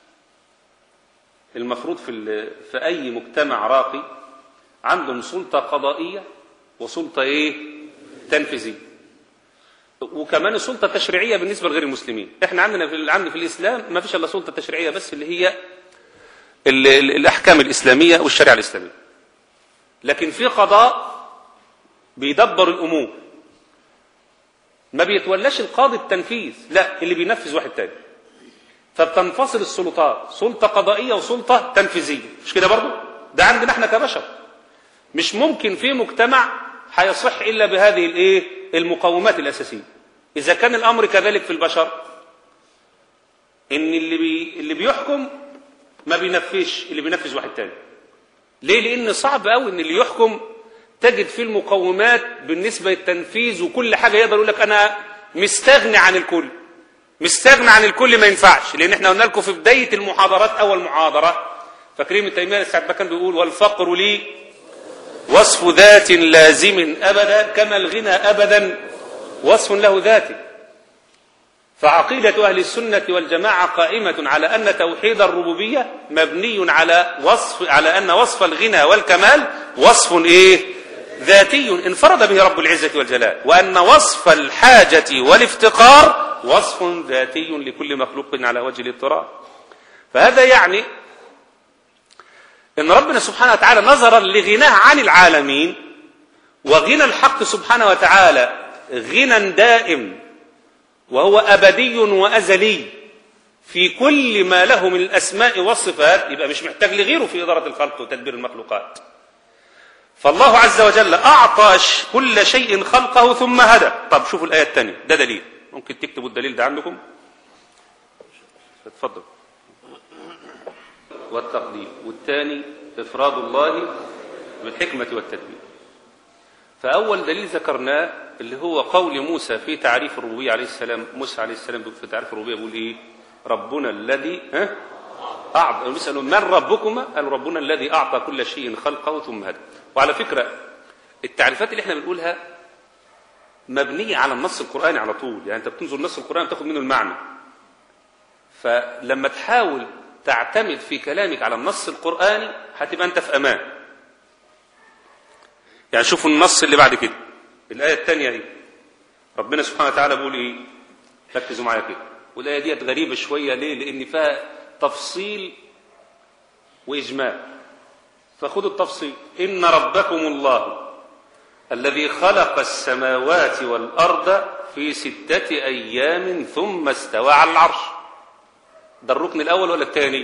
المفروض في ال- في اي مجتمع راقي عندهم سلطة قضائية وسلطة ايه تنفيذية وكمان السلطة التشريعية بالنسبة لغير المسلمين احنا عندنا في عندنا في الإسلام ما فيش إلا سلطة تشريعية بس اللي هي ال- ال- الأحكام الإسلامية والشريعة الإسلامية لكن في قضاء بيدبر الأمور ما بيتولاش القاضي التنفيذ لا اللي بينفذ واحد تاني فبتنفصل السلطات سلطة قضائية وسلطة تنفيذية مش كده برضو ده عندنا احنا كبشر مش ممكن في مجتمع هيصح إلا بهذه الايه المقومات الأساسية إذا كان الأمر كذلك في البشر إن اللي, بي اللي بيحكم ما بينفذش اللي بينفذ واحد تاني ليه لأن صعب قوي إن اللي يحكم تجد فيه المقومات بالنسبة للتنفيذ وكل حاجة يقدر يقول لك أنا مستغني عن الكل مستغنى عن الكل ما ينفعش لان احنا قلنا لكم في بدايه المحاضرات اول محاضره فاكرين ابن تيميه ساعه ما كان بيقول والفقر لي وصف ذات لازم ابدا كما الغنى ابدا وصف له ذات فعقيده اهل السنه والجماعه قائمه على ان توحيد الربوبيه مبني على وصف على ان وصف الغنى والكمال وصف ايه ذاتي انفرد به رب العزه والجلال وان وصف الحاجه والافتقار وصف ذاتي لكل مخلوق على وجه الاضطرار فهذا يعني ان ربنا سبحانه وتعالى نظرا لغناه عن العالمين وغنى الحق سبحانه وتعالى غنى دائم وهو ابدي وازلي في كل ما له من الاسماء والصفات يبقى مش محتاج لغيره في اداره الخلق وتدبير المخلوقات فالله عز وجل اعطى كل شيء خلقه ثم هدى طب شوفوا الايه الثانيه ده دليل ممكن تكتبوا الدليل ده عندكم اتفضل والتقدير والثاني افراد الله بالحكمه والتدبير فاول دليل ذكرناه اللي هو قول موسى في تعريف الربوبيه عليه السلام موسى عليه السلام في تعريف الربوبيه بيقول ايه ربنا الذي ها أعطى يسألون من ربكما قال ربنا الذي أعطى كل شيء خلقه ثم هدى وعلى فكرة التعريفات اللي احنا بنقولها مبنية على النص القرآني على طول يعني أنت بتنظر النص القرآني بتاخد منه المعنى فلما تحاول تعتمد في كلامك على النص القرآني هتبقى أنت في أمان يعني شوفوا النص اللي بعد كده الآية الثانية دي ربنا سبحانه وتعالى بيقول إيه ركزوا معايا كده والآية ديت غريبة شوية ليه لأن فيها تفصيل وإجمال فخذوا التفصيل إن ربكم الله الذي خلق السماوات والأرض في ستة أيام ثم استوى على العرش ده الركن الأول ولا الثاني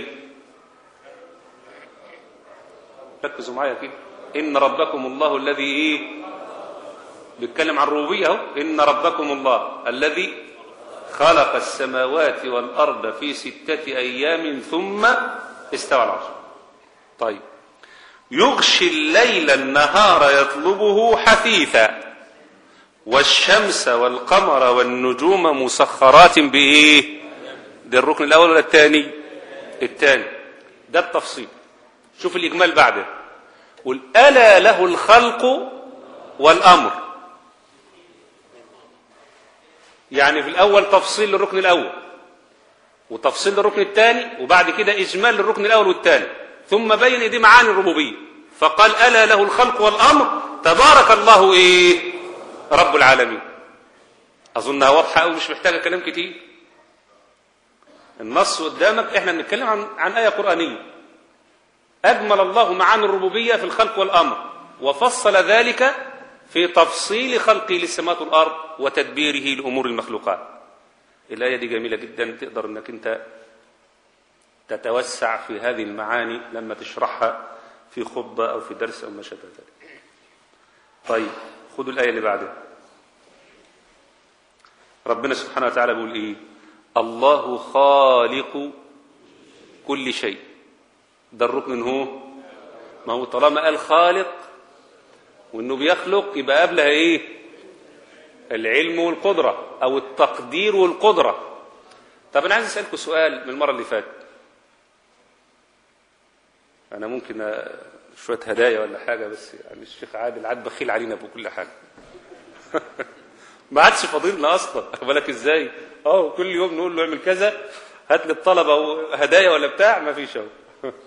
ركزوا معايا كده إن ربكم الله الذي إيه بيتكلم عن الربوبية اهو إن ربكم الله الذي خلق السماوات والأرض في ستة أيام ثم استوى على العرش طيب يغشي الليل النهار يطلبه حثيثا والشمس والقمر والنجوم مسخرات بإيه ده الركن الأول ولا الثاني الثاني ده التفصيل شوف الإجمال بعده قل ألا له الخلق والأمر يعني في الأول تفصيل للركن الأول وتفصيل للركن الثاني وبعد كده إجمال للركن الأول والثاني ثم بين دي معاني الربوبية فقال ألا له الخلق والأمر تبارك الله إيه رب العالمين أظنها واضحة أو مش محتاجة كلام كتير النص قدامك احنا بنتكلم عن عن آية قرآنية أجمل الله معاني الربوبية في الخلق والأمر وفصل ذلك في تفصيل خلقه للسماوات والأرض وتدبيره لأمور المخلوقات الآية دي جميلة جدا تقدر أنك أنت تتوسع في هذه المعاني لما تشرحها في خطبة أو في درس أو ما شابه ذلك طيب خذوا الآية اللي بعدها ربنا سبحانه وتعالى بيقول إيه الله خالق كل شيء ده الركن هو ما هو طالما قال خالق وانه بيخلق يبقى قبلها ايه العلم والقدره او التقدير والقدره طب انا عايز اسالكم سؤال من المره اللي فاتت انا ممكن شويه هدايا ولا حاجه بس يعني الشيخ عادل عاد بخيل علينا بكل حاجه ما عادش فاضلنا اصلا بالك ازاي اه كل يوم نقول له اعمل كذا هات لي الطلبه هدايا ولا بتاع ما فيش اهو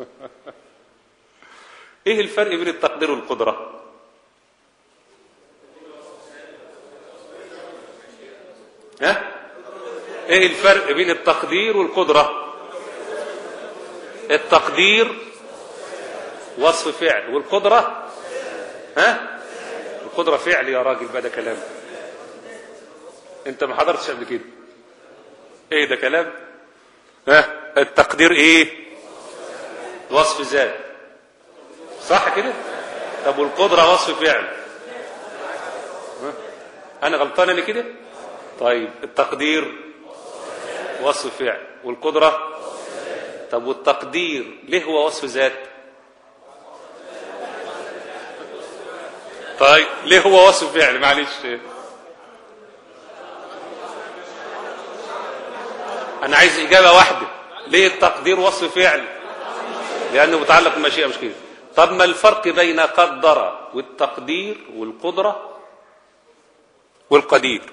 ايه الفرق بين التقدير والقدره ها ايه الفرق بين التقدير والقدرة التقدير وصف فعل والقدرة ها القدرة فعل يا راجل بقى ده كلام انت ما حضرتش قبل كده ايه ده كلام ها التقدير ايه وصف ذات صح كده طب والقدرة وصف فعل ها؟ انا غلطان انا كده طيب التقدير وصف فعل والقدرة طب والتقدير ليه هو وصف ذات طيب ليه هو وصف فعل معلش انا عايز اجابه واحده ليه التقدير وصف فعل لانه متعلق بالمشيئه مش كده طب ما الفرق بين قدر والتقدير والقدره والقدير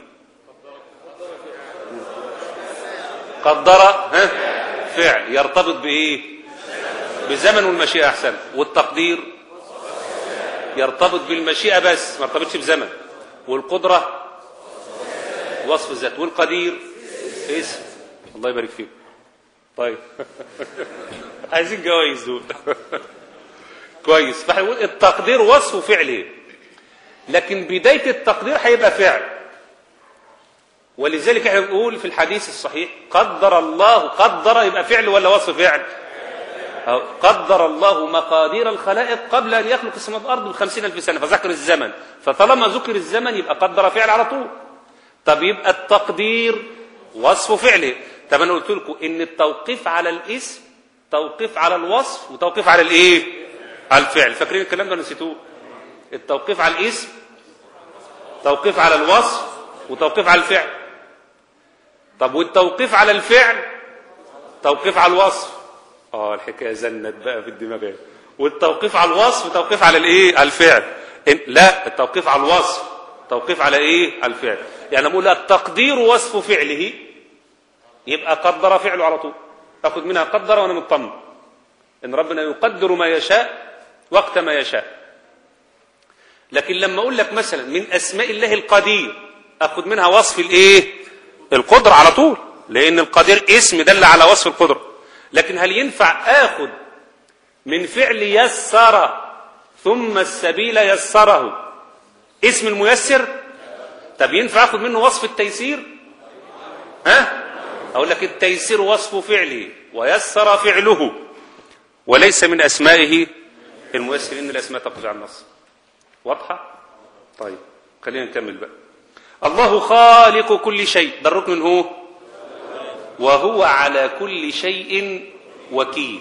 قدر ها فعل يرتبط بايه بزمن والمشيئه احسن والتقدير يرتبط بالمشيئه بس ما يرتبطش بزمن والقدره وصف الذات والقدير اسم الله يبارك فيك طيب عايزين جوائز دول كويس فهيقول التقدير وصف فعل ايه لكن بدايه التقدير هيبقى فعل ولذلك احنا بنقول في الحديث الصحيح قدر الله قدر يبقى فعل ولا وصف فعل أو قدر الله مقادير الخلائق قبل أن يخلق السماوات والأرض بخمسين ألف سنة فذكر الزمن فطالما ذكر الزمن يبقى قدر فعل على طول طب يبقى التقدير وصف فعله طب أنا قلت لكم إن التوقيف على الاسم توقيف على الوصف وتوقيف على الإيه؟ على الفعل فاكرين الكلام ده نسيتوه التوقيف على الاسم توقيف على الوصف وتوقيف على الفعل طب والتوقيف على الفعل توقيف على الوصف اه الحكايه زنت بقى في الدماغ ايه والتوقيف على الوصف توقيف على الايه على الفعل إن لا التوقيف على الوصف توقيف على ايه على الفعل يعني نقول التقدير وصف فعله يبقى قدر فعله على طول اخذ منها قدر وانا مطمن ان ربنا يقدر ما يشاء وقت ما يشاء لكن لما اقول لك مثلا من اسماء الله القدير اخذ منها وصف الايه القدره على طول لان القدير اسم دل على وصف القدره لكن هل ينفع اخذ من فعل يسر ثم السبيل يسره اسم الميسر طب ينفع اخذ منه وصف التيسير ها اقول لك التيسير وصف فعله ويسر فعله وليس من اسمائه الميسر ان الاسماء تقضي على النص واضحه طيب خلينا نكمل بقى الله خالق كل شيء ده الركن هو وهو على كل شيء وكيل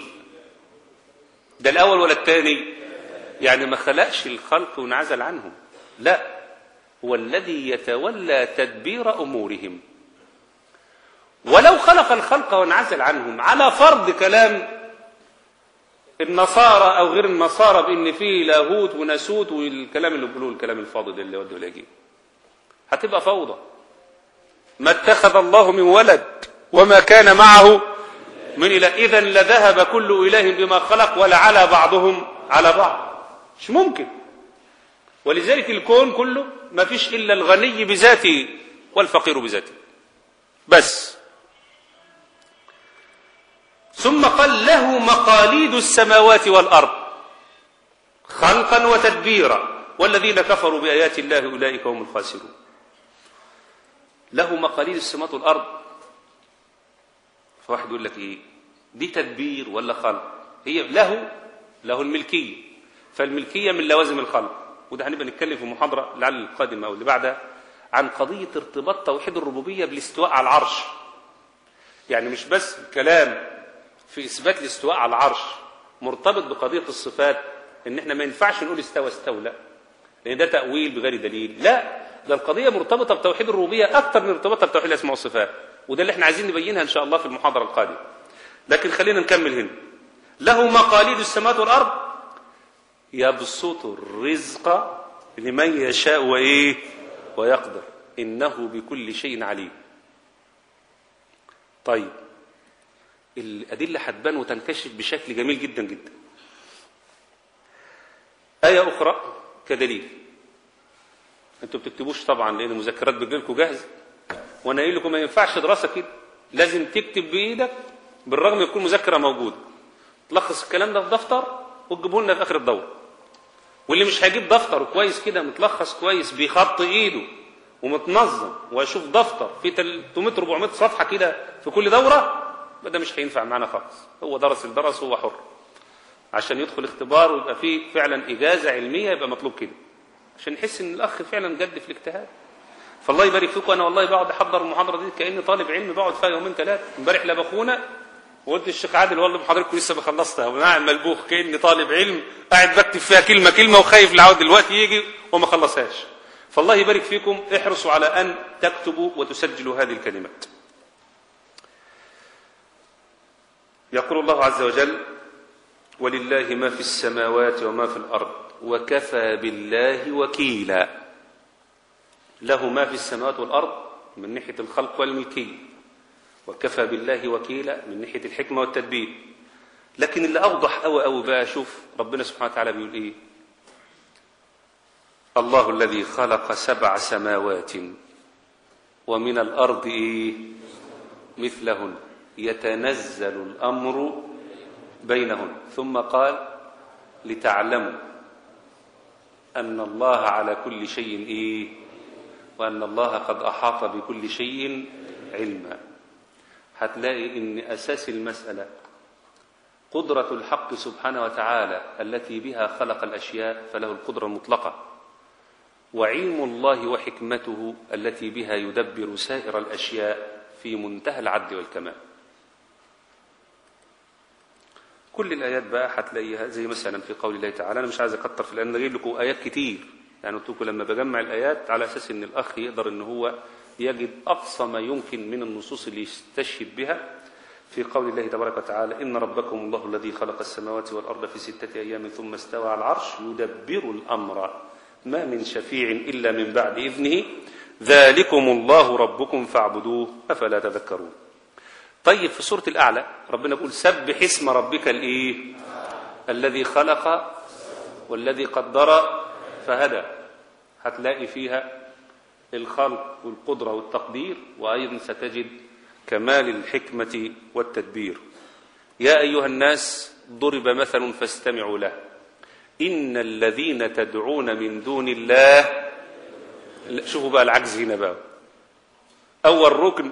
ده الأول ولا الثاني يعني ما خلقش الخلق وانعزل عنهم لا هو الذي يتولى تدبير أمورهم ولو خلق الخلق وانعزل عنهم على فرض كلام النصارى أو غير النصارى بأن فيه لاهوت وناسوت والكلام اللي بيقولوه الكلام الفاضي ده اللي وده ولا يجيب هتبقى فوضى ما اتخذ الله من ولد وما كان معه من إله إذا لذهب كل إله بما خلق ولعلى بعضهم على بعض مش ممكن ولذلك الكون كله ما فيش إلا الغني بذاته والفقير بذاته بس ثم قال له مقاليد السماوات والأرض خلقا وتدبيرا والذين كفروا بآيات الله أولئك هم الخاسرون له مقاليد السماوات والأرض فواحد يقول لك ايه دي تدبير ولا خلق هي له له الملكيه فالملكيه من لوازم الخلق وده هنبقى نتكلم في محاضره لعل القادمه او اللي بعدها عن قضيه ارتباط توحيد الربوبيه بالاستواء على العرش يعني مش بس الكلام في اثبات الاستواء على العرش مرتبط بقضيه الصفات ان احنا ما ينفعش نقول استوى استولى لان ده تاويل بغير دليل لا ده القضيه مرتبطه بتوحيد الربوبيه اكثر من ارتباطها بتوحيد الاسماء والصفات وده اللي احنا عايزين نبينها ان شاء الله في المحاضره القادمه لكن خلينا نكمل هنا له مقاليد السماوات والارض يبسط الرزق لمن يشاء وايه ويقدر انه بكل شيء عليم طيب الادله هتبان وتنكشف بشكل جميل جدا جدا ايه اخرى كدليل انتوا بتكتبوش طبعا لان المذكرات بتجيلكم جاهزه وانا قايل لكم ما ينفعش دراسه كده لازم تكتب بايدك بالرغم يكون مذكره موجوده تلخص الكلام ده في دفتر وتجيبه لنا في اخر الدوره واللي مش هيجيب دفتر كويس كده متلخص كويس بخط ايده ومتنظم واشوف دفتر فيه 300 400 صفحه كده في كل دوره ده مش هينفع معانا خالص هو درس الدرس هو حر عشان يدخل اختبار ويبقى فيه فعلا اجازه علميه يبقى مطلوب كده عشان نحس ان الاخ فعلا جد في الاجتهاد فالله يبارك فيكم انا والله بقعد احضر المحاضره دي كاني طالب علم بقعد فيها يومين ثلاثه امبارح لبخونا وقلت للشيخ عادل والله محاضرتكم لسه ما خلصتها وانا قاعد ملبوخ كاني طالب علم قاعد بكتب فيها كلمه كلمه وخايف العود دلوقتي يجي وما خلصهاش فالله يبارك فيكم احرصوا على ان تكتبوا وتسجلوا هذه الكلمات يقول الله عز وجل ولله ما في السماوات وما في الارض وكفى بالله وكيلا له ما في السماوات والارض من ناحيه الخلق والملكيه وكفى بالله وكيلا من ناحيه الحكمه والتدبير لكن اللي اوضح قوي قوي بقى شوف ربنا سبحانه وتعالى بيقول ايه الله الذي خلق سبع سماوات ومن الارض ايه مثلهن يتنزل الامر بينهن ثم قال لتعلموا ان الله على كل شيء ايه وان الله قد احاط بكل شيء علما هتلاقي ان اساس المساله قدره الحق سبحانه وتعالى التي بها خلق الاشياء فله القدره المطلقه وعلم الله وحكمته التي بها يدبر سائر الاشياء في منتهى العدل والكمال كل الايات بقى هتلاقيها زي مثلا في قول الله تعالى انا مش عايز اكتر في لان اجيب لكم ايات كتير يعني قلت لكم لما بجمع الايات على اساس ان الاخ يقدر ان هو يجد اقصى ما يمكن من النصوص اللي يستشهد بها في قول الله تبارك وتعالى ان ربكم الله الذي خلق السماوات والارض في سته ايام ثم استوى على العرش يدبر الامر ما من شفيع الا من بعد اذنه ذلكم الله ربكم فاعبدوه افلا تذكرون طيب في سورة الأعلى ربنا بيقول سبح اسم ربك الإيه الذي خلق والذي قدر فهدى هتلاقي فيها الخلق والقدرة والتقدير وأيضا ستجد كمال الحكمة والتدبير يا أيها الناس ضرب مثل فاستمعوا له إن الذين تدعون من دون الله شوفوا بقى العجز هنا بقى أول ركن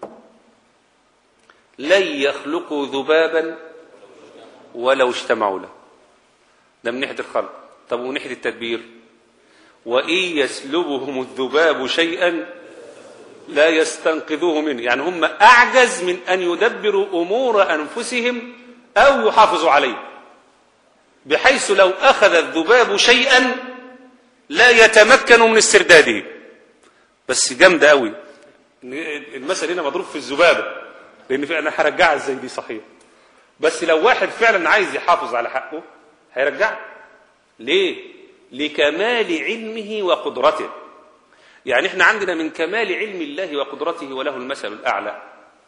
لن يخلقوا ذبابا ولو اجتمعوا له ده من ناحيه الخلق طب ومن ناحيه التدبير وان يسلبهم الذباب شيئا لا يستنقذوه منه يعني هم اعجز من ان يدبروا امور انفسهم او يحافظوا عليه بحيث لو اخذ الذباب شيئا لا يتمكن من استرداده بس جامده قوي المثل هنا مضروب في الذبابه لان في انا هرجعها ازاي دي صحيح بس لو واحد فعلا عايز يحافظ على حقه هيرجعها ليه لكمال علمه وقدرته يعني احنا عندنا من كمال علم الله وقدرته وله المثل الاعلى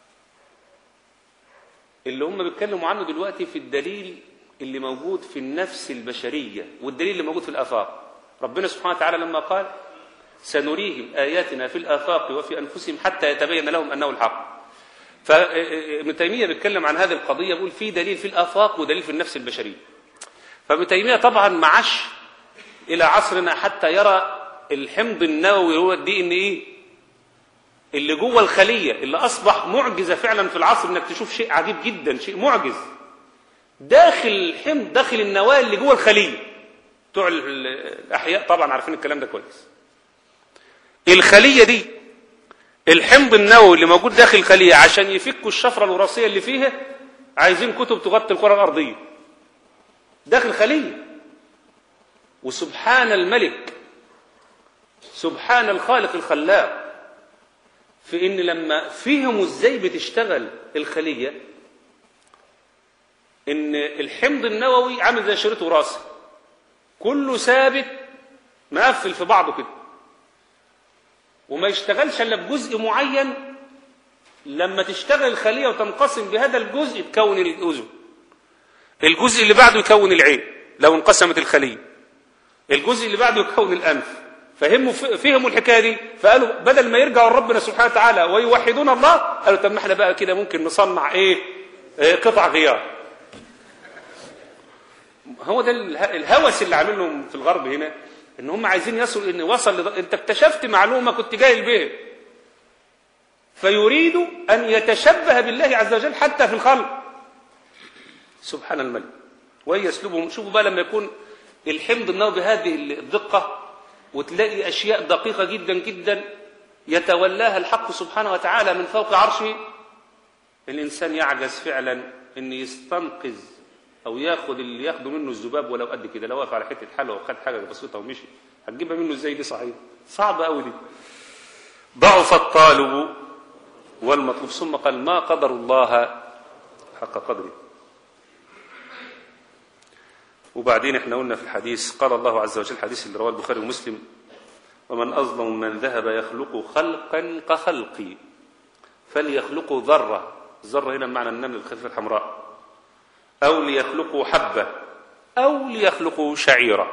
اللي هم بيتكلموا عنه دلوقتي في الدليل اللي موجود في النفس البشريه والدليل اللي موجود في الافاق ربنا سبحانه وتعالى لما قال سنريهم اياتنا في الافاق وفي انفسهم حتى يتبين لهم انه الحق فابن تيمية بيتكلم عن هذه القضية بيقول في دليل في الآفاق ودليل في النفس البشرية فابن تيمية طبعا معاش إلى عصرنا حتى يرى الحمض النووي هو الدي ان ايه اللي جوه الخلية اللي أصبح معجزة فعلا في العصر إنك تشوف شيء عجيب جدا شيء معجز داخل الحمض داخل النواة اللي جوه الخلية بتوع الأحياء طبعا عارفين الكلام ده كويس الخلية دي الحمض النووي اللي موجود داخل الخلية عشان يفكوا الشفرة الوراثية اللي فيها عايزين كتب تغطي الكرة الأرضية داخل الخلية وسبحان الملك سبحان الخالق الخلاق في ان لما فهموا ازاي بتشتغل الخلية ان الحمض النووي عامل زي شريط وراثي كله ثابت مقفل في بعضه كده وما يشتغلش الا بجزء معين لما تشتغل الخليه وتنقسم بهذا الجزء تكون الاذن الجزء اللي بعده يكون العين لو انقسمت الخليه الجزء اللي بعده يكون الانف فهموا فهموا الحكايه دي فقالوا بدل ما يرجعوا لربنا سبحانه وتعالى ويوحدون الله قالوا طب ما احنا بقى كده ممكن نصنع ايه, إيه قطع غيار هو ده الهوس اللي عاملهم في الغرب هنا ان هم عايزين يصلوا ان وصل لض... انت اكتشفت معلومه كنت جاهل بها فيريد ان يتشبه بالله عز وجل حتى في الخلق سبحان الملك وهي اسلوبهم شوفوا بقى لما يكون الحمض النووي بهذه الدقه وتلاقي اشياء دقيقه جدا جدا يتولاها الحق سبحانه وتعالى من فوق عرشه الانسان يعجز فعلا ان يستنقذ او ياخد اللي ياخده منه الذباب ولو قد كده لو واقف على حته حلوه وخد حاجه بسيطه ومشي هتجيبها منه ازاي دي صحيح صعبه قوي دي ضعف الطالب والمطلوب ثم قال ما قدر الله حق قدره وبعدين احنا قلنا في الحديث قال الله عز وجل الحديث اللي رواه البخاري ومسلم ومن أظلم من ذهب يخلق خلقا كخلقي فليخلقوا ذرة ذرة هنا بمعنى النمل الخفيفة الحمراء أو ليخلقوا حبة أو ليخلقوا شعيرة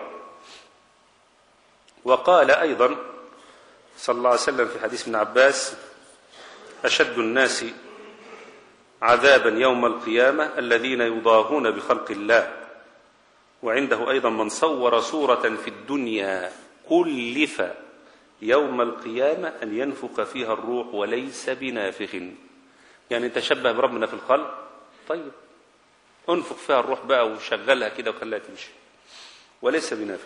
وقال أيضا صلى الله عليه وسلم في حديث ابن عباس أشد الناس عذابا يوم القيامة الذين يضاهون بخلق الله وعنده أيضا من صور صورة في الدنيا كلف يوم القيامة أن ينفخ فيها الروح وليس بنافخ يعني تشبه بربنا في الخلق طيب انفخ فيها الروح بقى وشغلها كده وخليها تمشي وليس بنافخ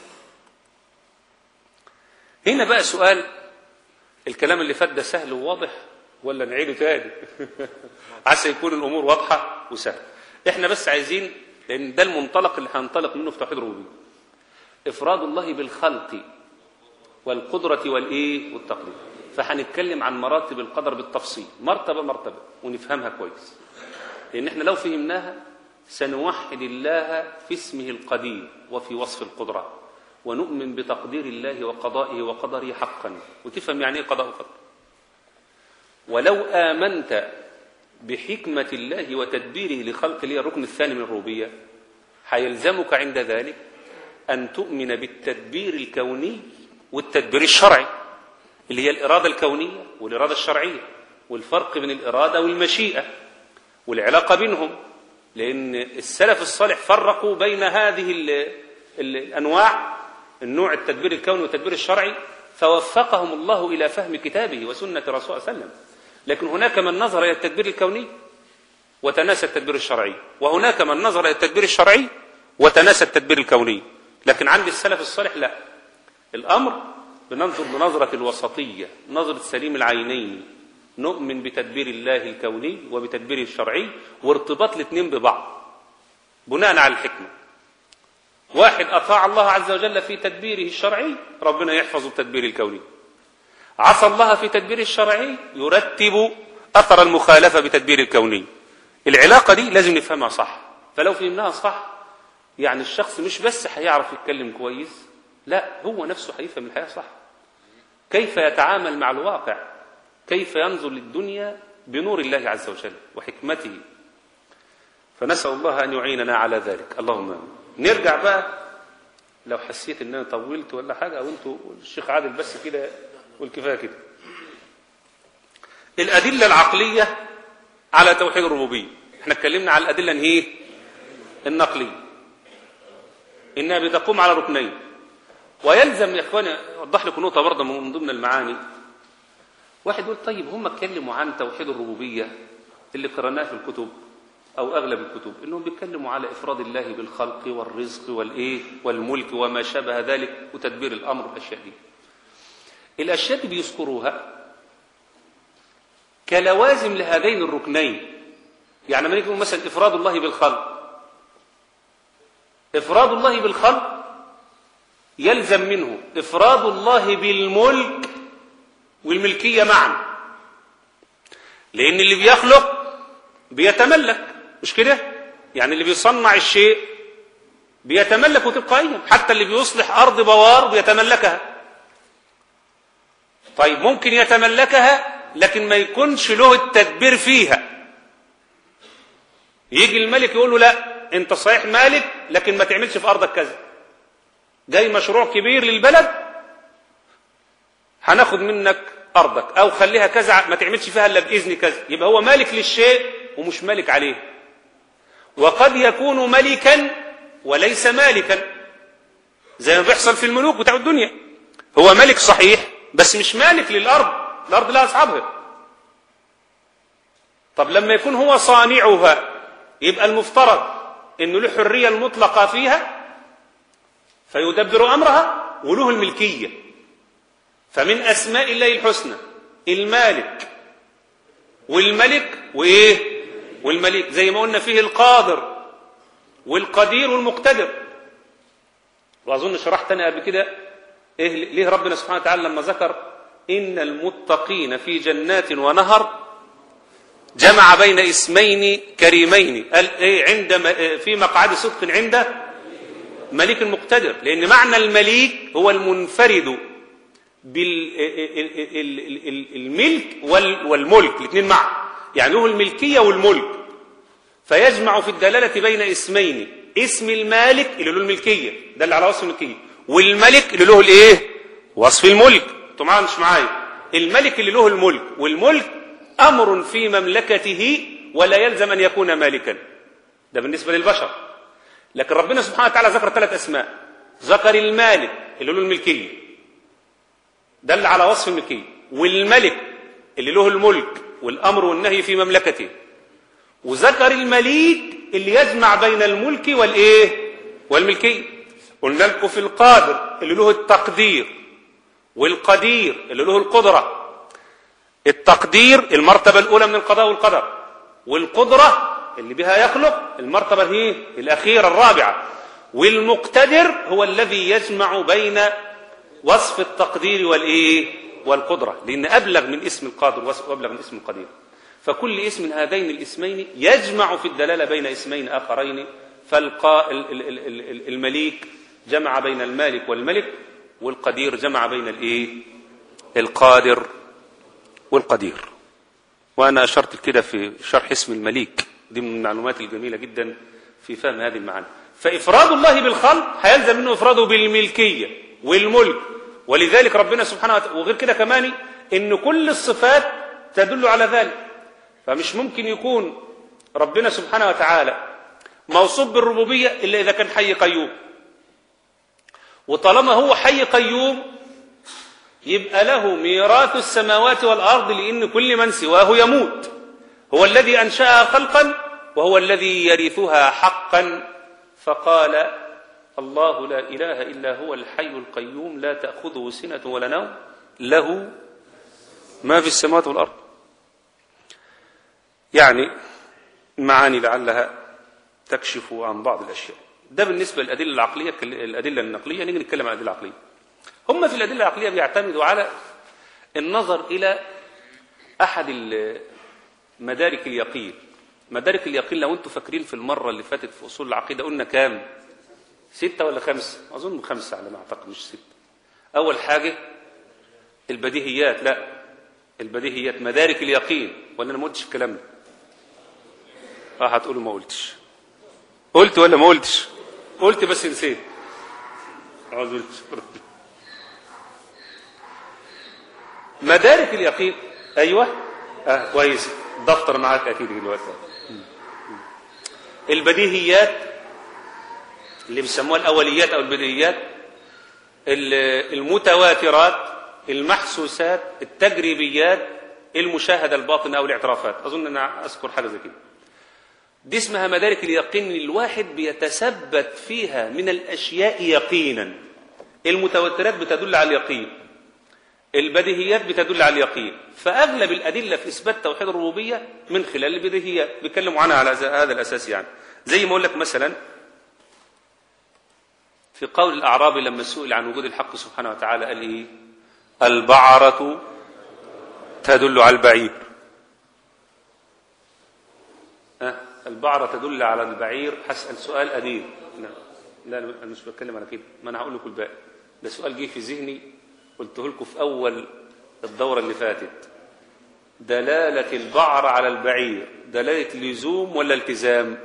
هنا بقى سؤال الكلام اللي فات ده سهل وواضح ولا نعيده تاني عسى يكون الامور واضحه وسهله احنا بس عايزين لان ده المنطلق اللي هننطلق منه في توحيد الربوبيه افراد الله بالخلق والقدره والايه والتقدير فهنتكلم عن مراتب القدر بالتفصيل مرتبه مرتبه ونفهمها كويس لان احنا لو فهمناها سنوحد الله في اسمه القدير وفي وصف القدره ونؤمن بتقدير الله وقضائه وقدره حقا وتفهم يعني ايه قضاء وقدر ولو آمنت بحكمة الله وتدبيره لخلق لي الركن الثاني من الربوبية هيلزمك عند ذلك أن تؤمن بالتدبير الكوني والتدبير الشرعي اللي هي الإرادة الكونية والإرادة الشرعية والفرق بين الإرادة والمشيئة والعلاقة بينهم لأن السلف الصالح فرقوا بين هذه ال ال الأنواع النوع التدبير الكوني والتدبير الشرعي فوفقهم الله إلى فهم كتابه وسنة رسول الله صلى الله عليه وسلم لكن هناك من نظر إلى التدبير الكوني وتناسى التدبير الشرعي وهناك من نظر إلى التدبير الشرعي وتناسى التدبير الكوني لكن عند السلف الصالح لا الأمر بننظر بنظرة الوسطية نظرة سليم العينين نؤمن بتدبير الله الكوني وبتدبيره الشرعي وارتباط الاثنين ببعض بناء على الحكمة واحد أطاع الله عز وجل في تدبيره الشرعي ربنا يحفظ التدبير الكوني عصى الله في تدبير الشرعي يرتب أثر المخالفة بتدبير الكوني العلاقة دي لازم نفهمها صح فلو فهمناها صح يعني الشخص مش بس هيعرف يتكلم كويس لا هو نفسه هيفهم الحياة صح كيف يتعامل مع الواقع كيف ينظر للدنيا بنور الله عز وجل وحكمته فنسأل الله أن يعيننا على ذلك اللهم آمين نرجع بقى لو حسيت ان انا طولت ولا حاجه او انتوا الشيخ عادل بس كده والكفايه كده الادله العقليه على توحيد الربوبيه احنا اتكلمنا على الادله ان هي النقليه انها بتقوم على ركنين ويلزم يا اخواني اوضح لكم نقطه برضه من ضمن المعاني واحد يقول طيب هم اتكلموا عن توحيد الربوبيه اللي قرأناه في الكتب أو أغلب الكتب إنهم بيتكلموا على إفراد الله بالخلق والرزق والإيه والملك وما شابه ذلك وتدبير الأمر الأشياء دي الأشياء دي بيذكروها كلوازم لهذين الركنين يعني لما نيجي نقول مثلا إفراد الله بالخلق إفراد الله بالخلق يلزم منه إفراد الله بالملك والملكية معا لأن اللي بيخلق بيتملك مش كده يعني اللي بيصنع الشيء بيتملكه تلقائيا حتى اللي بيصلح أرض بوار بيتملكها طيب ممكن يتملكها لكن ما يكونش له التدبير فيها يجي الملك يقول له لا انت صحيح مالك لكن ما تعملش في ارضك كذا جاي مشروع كبير للبلد هناخد منك ارضك او خليها كذا ما تعملش فيها الا باذن كذا يبقى هو مالك للشيء ومش مالك عليه وقد يكون ملكا وليس مالكا زي ما بيحصل في الملوك بتاع الدنيا هو ملك صحيح بس مش مالك للارض الارض لها اصحابها طب لما يكون هو صانعها يبقى المفترض انه له الحريه المطلقه فيها فيدبر امرها وله الملكيه فمن اسماء الله الحسنى المالك والملك وايه والملك زي ما قلنا فيه القادر والقدير والمقتدر واظن شرحت انا قبل كده ايه ليه ربنا سبحانه وتعالى لما ذكر ان المتقين في جنات ونهر جمع بين اسمين كريمين قال ايه عند في مقعد صدق عند ملك مقتدر لان معنى المليك هو المنفرد بالملك والملك الاثنين معا يعني له الملكيه والملك فيجمع في الدلاله بين اسمين اسم المالك اللي له الملكيه ده اللي على وصف الملكيه والملك اللي له الايه وصف الملك انتوا معايا مش معايا الملك اللي له الملك والملك امر في مملكته ولا يلزم ان يكون مالكا ده بالنسبه للبشر لكن ربنا سبحانه وتعالى ذكر ثلاث اسماء ذكر المالك اللي له الملكيه ده اللي على وصف الملكيه والملك اللي له الملك والامر والنهي في مملكته وذكر المليك اللي يجمع بين الملك والايه والملكيه قلنا لكم في القادر اللي له التقدير والقدير اللي له القدره التقدير المرتبه الاولى من القضاء والقدر والقدره اللي بها يخلق المرتبه هي الاخيره الرابعه والمقتدر هو الذي يجمع بين وصف التقدير والايه والقدره لان ابلغ من اسم القادر وابلغ من اسم القدير فكل اسم من هذين الاسمين يجمع في الدلاله بين اسمين اخرين فالقا المليك جمع بين المالك والملك والقدير جمع بين الايه القادر والقدير وانا اشرت كده في شرح اسم المليك دي من المعلومات الجميله جدا في فهم هذه المعاني فافراد الله بالخلق هيلزم منه افراده بالملكيه والملك ولذلك ربنا سبحانه وتعالى وغير كده كمان ان كل الصفات تدل على ذلك فمش ممكن يكون ربنا سبحانه وتعالى موصوف بالربوبيه الا اذا كان حي قيوم وطالما هو حي قيوم يبقى له ميراث السماوات والارض لان كل من سواه يموت هو الذي انشاها خلقا وهو الذي يرثها حقا فقال الله لا اله الا هو الحي القيوم لا تاخذه سنه ولا نوم له ما في السماوات والارض يعني معاني لعلها تكشف عن بعض الاشياء ده بالنسبه للادله العقليه الادله النقليه نيجي نتكلم عن الادله العقليه هم في الادله العقليه بيعتمدوا على النظر الى احد مدارك اليقين مدارك اليقين لو انتم فاكرين في المره اللي فاتت في اصول العقيده قلنا كام ستة ولا خمسة أظن خمسة على ما أعتقد مش ستة أول حاجة البديهيات لا البديهيات مدارك اليقين ولا أنا ما قلتش الكلام ده اه هتقولوا ما قلتش قلت ولا ما قلتش قلت بس نسيت أعوذ بالله مدارك اليقين أيوة آه كويس دفتر معاك أكيد دلوقتي البديهيات اللي بيسموها الأوليات أو البديهيات المتواترات المحسوسات التجريبيات المشاهدة الباطنة أو الاعترافات أظن أنا أذكر حاجة زي كده دي اسمها مدارك اليقين الواحد بيتثبت فيها من الأشياء يقينا المتواترات بتدل على اليقين البديهيات بتدل على اليقين فأغلب الأدلة في إثبات توحيد الربوبية من خلال البديهيات بيتكلموا عنها على هذا الأساس يعني زي ما أقول لك مثلا في قول الأعرابي لما سئل عن وجود الحق سبحانه وتعالى قال إيه البعرة تدل على البعير أه البعرة تدل على البعير هسأل سؤال أديب لا لا أنا مش بتكلم على كده ما أنا هقول لكم الباقي ده سؤال جه في ذهني قلته لكم في أول الدورة اللي فاتت دلالة البعر على البعير دلالة لزوم ولا التزام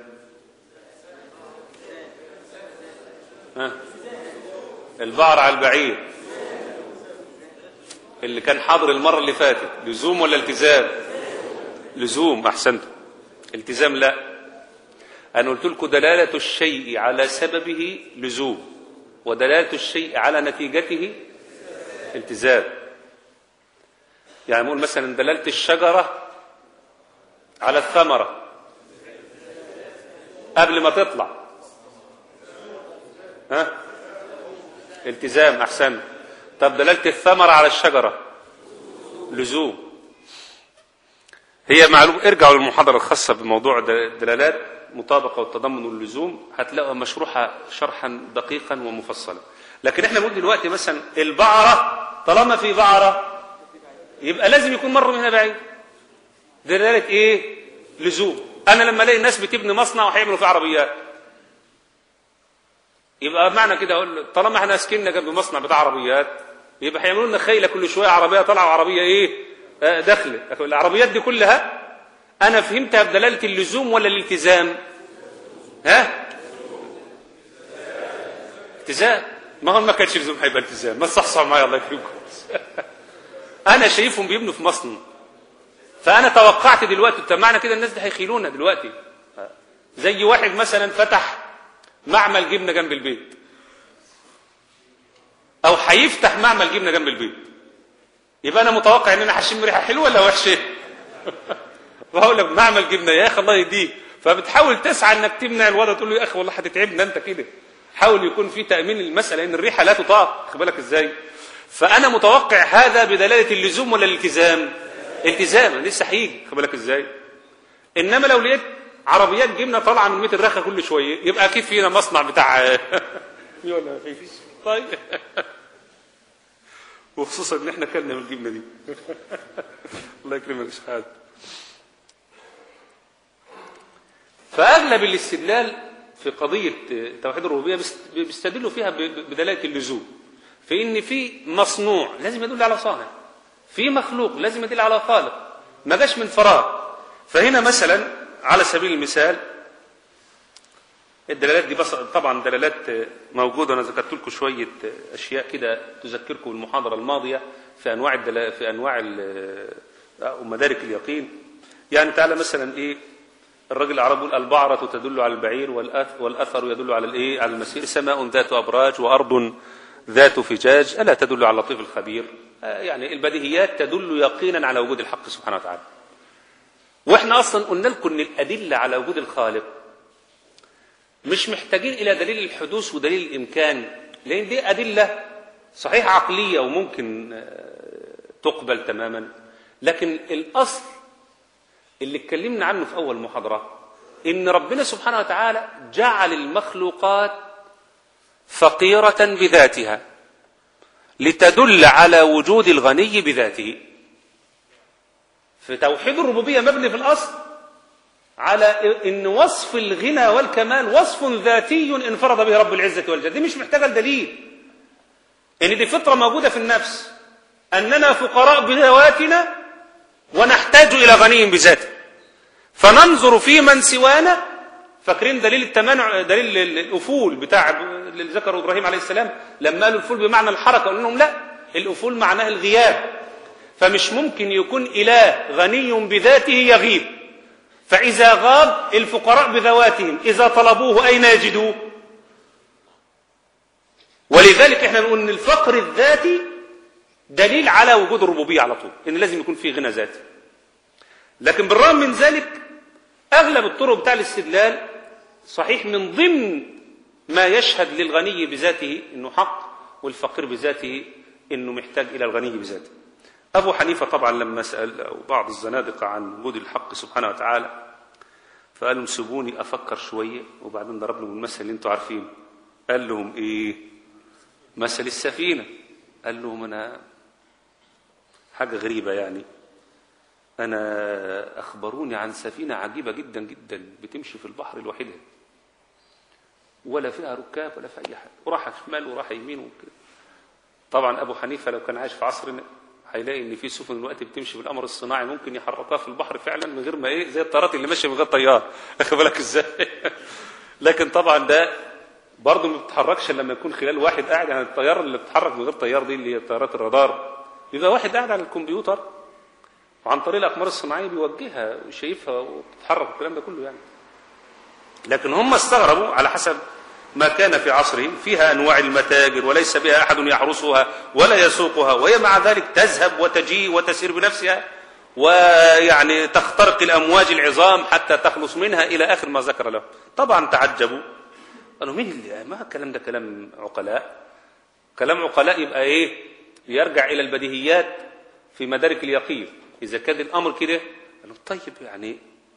ها البعر على البعير اللي كان حاضر المرة اللي فاتت لزوم ولا التزام لزوم أحسنت التزام لا أنا قلت لكم دلالة الشيء على سببه لزوم ودلالة الشيء على نتيجته التزام يعني نقول مثلا دلالة الشجرة على الثمرة قبل ما تطلع ها التزام أحسن طب دلالة الثمرة على الشجرة لزوم هي معلومة ارجعوا للمحاضرة الخاصة بموضوع الدلالات مطابقة والتضمن واللزوم هتلاقوها مشروحة شرحا دقيقا ومفصلا لكن احنا بنقول دلوقتي مثلا البعرة طالما في بعرة يبقى لازم يكون مر منها بعيد دلالة ايه لزوم انا لما الاقي الناس بتبني مصنع وهيعملوا فيه عربيات يبقى معنى كده اقول طالما احنا سكننا جنب مصنع بتاع عربيات يبقى هيعملوا لنا خيله كل شويه عربيه طالعه وعربيه ايه آه داخله العربيات دي كلها انا فهمتها بدلاله اللزوم ولا الالتزام ها التزام ما هو ما كانش لزوم هيبقى التزام ما تصحصحوا معايا الله يكرمكم انا شايفهم بيبنوا في مصنع فانا توقعت دلوقتي طب معنى كده الناس دي هيخيلونا دلوقتي زي واحد مثلا فتح معمل جبنه جنب البيت او هيفتح معمل جبنه جنب البيت يبقى انا متوقع ان انا هشم ريحه حلوه ولا وحشه بقول لك معمل جبنه يا اخي الله يهديك فبتحاول تسعى انك تمنع الوضع تقول له يا اخي والله هتتعبنا انت كده حاول يكون في تامين المساله ان الريحه لا تطاق خد بالك ازاي فانا متوقع هذا بدلاله اللزوم ولا الالتزام التزام لسه هيجي خد بالك ازاي انما لو لقيت عربيات جبنه طالعه من متر رخه كل شويه يبقى اكيد فينا مصنع بتاع ولا ما فيش طيب وخصوصا ان احنا كلنا من الجبنه دي الله يكرمك يا شحات فاغلب الاستدلال في قضيه توحيد الربوبيه بيستدلوا فيها بدلاله اللزوم في ان في مصنوع لازم يدل على صانع في مخلوق لازم يدل على خالق ما جاش من فراغ فهنا مثلا على سبيل المثال الدلالات دي بس طبعا دلالات موجوده انا ذكرت لكم شويه اشياء كده تذكركم المحاضره الماضيه في انواع الدلالات في انواع مدارك اليقين يعني تعالى مثلا ايه الراجل العربي يقول البعرة تدل على البعير والأثر يدل على الايه على المسير سماء ذات أبراج وأرض ذات فجاج ألا تدل على اللطيف الخبير يعني البديهيات تدل يقينا على وجود الحق سبحانه وتعالى واحنا اصلا قلنا لكم ان الادله على وجود الخالق مش محتاجين الى دليل الحدوث ودليل الامكان لان دي ادله صحيح عقليه وممكن تقبل تماما لكن الاصل اللي اتكلمنا عنه في اول محاضره ان ربنا سبحانه وتعالى جعل المخلوقات فقيره بذاتها لتدل على وجود الغني بذاته في توحيد الربوبية مبني في الأصل على إن وصف الغنى والكمال وصف ذاتي انفرد به رب العزة والجلال دي مش محتاجة الدليل إن دي فطرة موجودة في النفس أننا فقراء بذواتنا ونحتاج إلى غني بذاته فننظر في من سوانا فاكرين دليل التمانع دليل الأفول بتاع اللي ذكره إبراهيم عليه السلام لما قالوا الفول بمعنى الحركة قالوا لهم لا الأفول معناه الغياب فمش ممكن يكون إله غني بذاته يغيب فإذا غاب الفقراء بذواتهم إذا طلبوه أين يجدوه ولذلك احنا نقول ان الفقر الذاتي دليل على وجود الربوبية على طول ان لازم يكون فيه غنى ذاتي لكن بالرغم من ذلك اغلب الطرق بتاع الاستدلال صحيح من ضمن ما يشهد للغني بذاته انه حق والفقير بذاته انه محتاج الى الغني بذاته أبو حنيفة طبعا لما سأل أو بعض الزنادقة عن وجود الحق سبحانه وتعالى فقال لهم سيبوني أفكر شوية وبعدين ضرب لهم المثل اللي أنتم عارفينه قال لهم إيه مثل السفينة قال لهم أنا حاجة غريبة يعني أنا أخبروني عن سفينة عجيبة جدا جدا بتمشي في البحر لوحدها ولا فيها ركاب ولا في أي حاجة وراح شمال وراح يمين وكده طبعا أبو حنيفة لو كان عايش في عصرنا هيلاقي ان في سفن دلوقتي بتمشي بالقمر الصناعي ممكن يحركوها في البحر فعلا من غير ما ايه زي الطيارات اللي ماشيه من غير طيار واخد بالك ازاي لكن طبعا ده برضه ما بتتحركش الا لما يكون خلال واحد قاعد يعني الطياره اللي بتتحرك من غير طيار دي اللي هي طيارات الرادار بيبقى واحد قاعد على الكمبيوتر وعن طريق الأقمار الصناعية بيوجهها وشايفها وبتتحرك الكلام ده كله يعني لكن هم استغربوا على حسب ما كان في عصرهم فيها أنواع المتاجر وليس بها أحد يحرسها ولا يسوقها وهي مع ذلك تذهب وتجيء وتسير بنفسها ويعني تخترق الأمواج العظام حتى تخلص منها إلى آخر ما ذكر له طبعا تعجبوا قالوا مين اللي ما الكلام ده كلام عقلاء كلام عقلاء يبقى ايه يرجع الى البديهيات في مدارك اليقين اذا كان الامر كده قالوا طيب يعني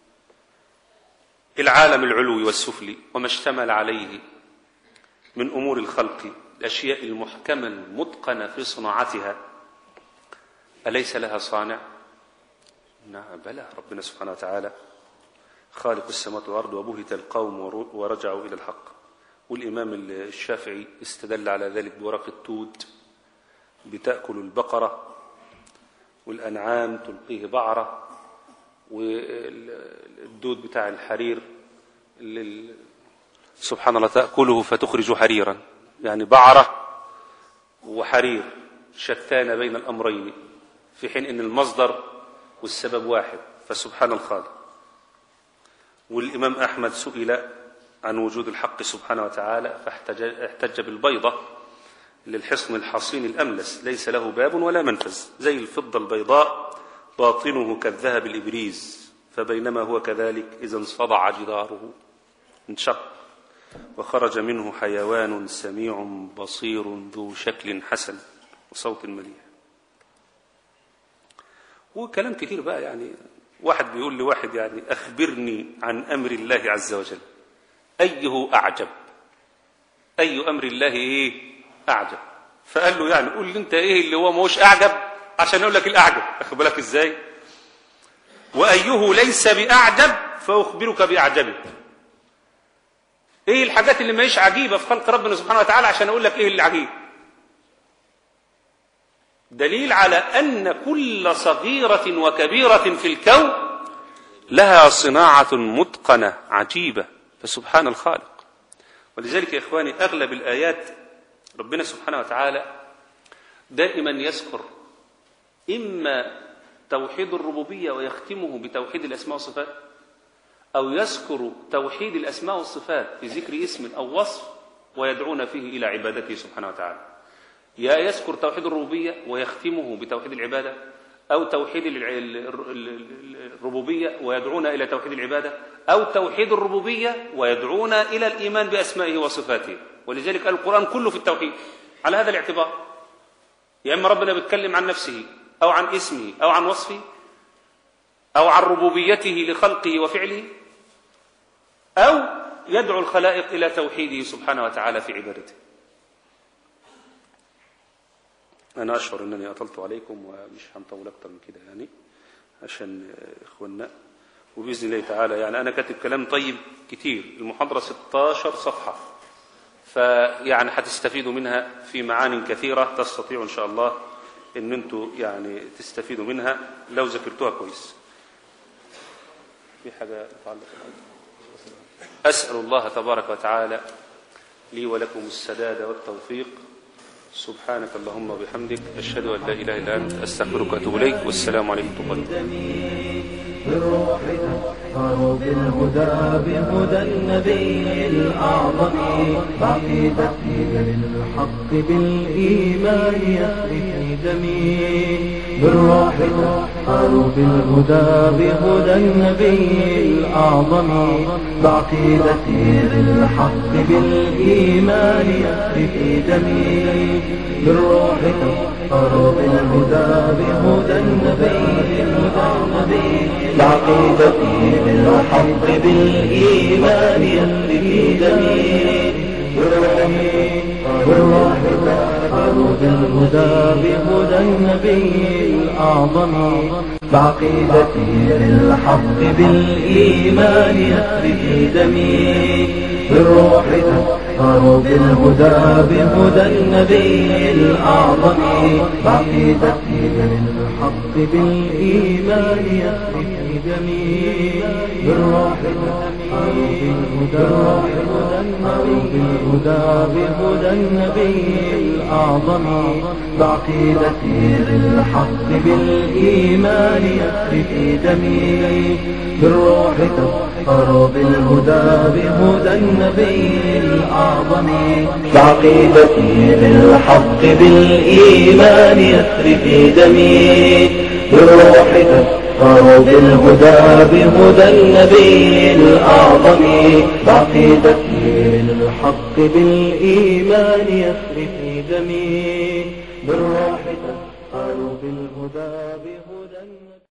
العالم العلوي والسفلي وما اشتمل عليه من امور الخلق الاشياء المحكمه المتقنه في صناعتها اليس لها صانع نعم بلى ربنا سبحانه وتعالى خالق السماوات والارض وبهت القوم ورجعوا الى الحق والإمام الشافعي استدل على ذلك بورق التوت بتأكل البقرة والأنعام تلقيه بعرة والدود بتاع الحرير اللي سبحان الله تأكله فتخرج حريرا يعني بعرة وحرير شتان بين الأمرين في حين أن المصدر والسبب واحد فسبحان الخالق والإمام أحمد سئل عن وجود الحق سبحانه وتعالى فاحتج بالبيضة للحصن الحصين الأملس ليس له باب ولا منفذ زي الفضة البيضاء باطنه كالذهب الإبريز فبينما هو كذلك إذا انصدع جداره انشق وخرج منه حيوان سميع بصير ذو شكل حسن وصوت مليح وكلام كتير بقى يعني واحد بيقول لواحد يعني أخبرني عن أمر الله عز وجل أيه أعجب أي أمر الله إيه أعجب فقال له يعني قول لي أنت إيه اللي هو موش أعجب عشان أقول لك الأعجب أخد بالك إزاي وأيه ليس بأعجب فأخبرك بأعجبه إيه الحاجات اللي ماهيش عجيبة في خلق ربنا سبحانه وتعالى عشان أقول لك إيه اللي عجيب دليل على أن كل صغيرة وكبيرة في الكون لها صناعة متقنة عجيبة فسبحان الخالق ولذلك يا إخواني أغلب الآيات ربنا سبحانه وتعالى دائما يذكر إما توحيد الربوبية ويختمه بتوحيد الأسماء والصفات أو يذكر توحيد الأسماء والصفات في ذكر اسم أو وصف ويدعون فيه إلى عبادته سبحانه وتعالى يا يذكر توحيد الربوبية ويختمه بتوحيد العبادة أو توحيد الربوبية ويدعون إلى توحيد العبادة أو توحيد الربوبية ويدعون إلى الإيمان بأسمائه وصفاته ولذلك القرآن كله في التوحيد على هذا الاعتبار يا إما ربنا بيتكلم عن نفسه أو عن اسمه أو عن وصفه أو عن ربوبيته لخلقه وفعله أو يدعو الخلائق إلى توحيده سبحانه وتعالى في عبادته أنا أشعر أنني أطلت عليكم ومش هنطول أكتر من كده يعني عشان إخواننا وبإذن الله تعالى يعني أنا كاتب كلام طيب كتير المحاضرة 16 صفحة فيعني هتستفيدوا منها في معان كثيرة تستطيعوا إن شاء الله إن أنتوا يعني تستفيدوا منها لو ذاكرتوها كويس في حاجة متعلقة أسأل الله تبارك وتعالى لي ولكم السداد والتوفيق سبحانك اللهم وبحمدك أشهد أن لا إله إلا أنت أستغفرك وأتوب إليك والسلام عليكم ورحمة الله بالروح تطهر بالهدى بهدى النبي الأعظم بعقيدتي للحق بالإيمان يهدي في دمي بالروح تطهر بالهدى بهدى النبي الأعظم بعقيدتي للحق بالإيمان يهدي في دمي بالروح تطهر بالهدى بهدى النبي الأعظم بعقيدتي بالحق بالإيمان يهدي في دمي بالروح تطهر بالهدى بهدى النبي الأعظم بعقيدتي للحق بالإيمان يهدي في دمي بالروح تطهر تفخر بالهدى بهدى النبي الأعظم بعقيدتي بالحق بالإيمان يسري في دمي بالروح تفخر بالهدى بالهدى بهدى النبي الأعظم بعقيدتي بالحق بالإيمان يسري في دمي بالروح تفخر بالهدى بهدى النبي الأعظم بعقيدتي بالحق بالإيمان يسري في دمي بالروح تفخر بالهدى بهدى النبي الأعظم بعقيدتي بالحق بالإيمان يسري في دمي بالروح تفخر بالهدى بهدى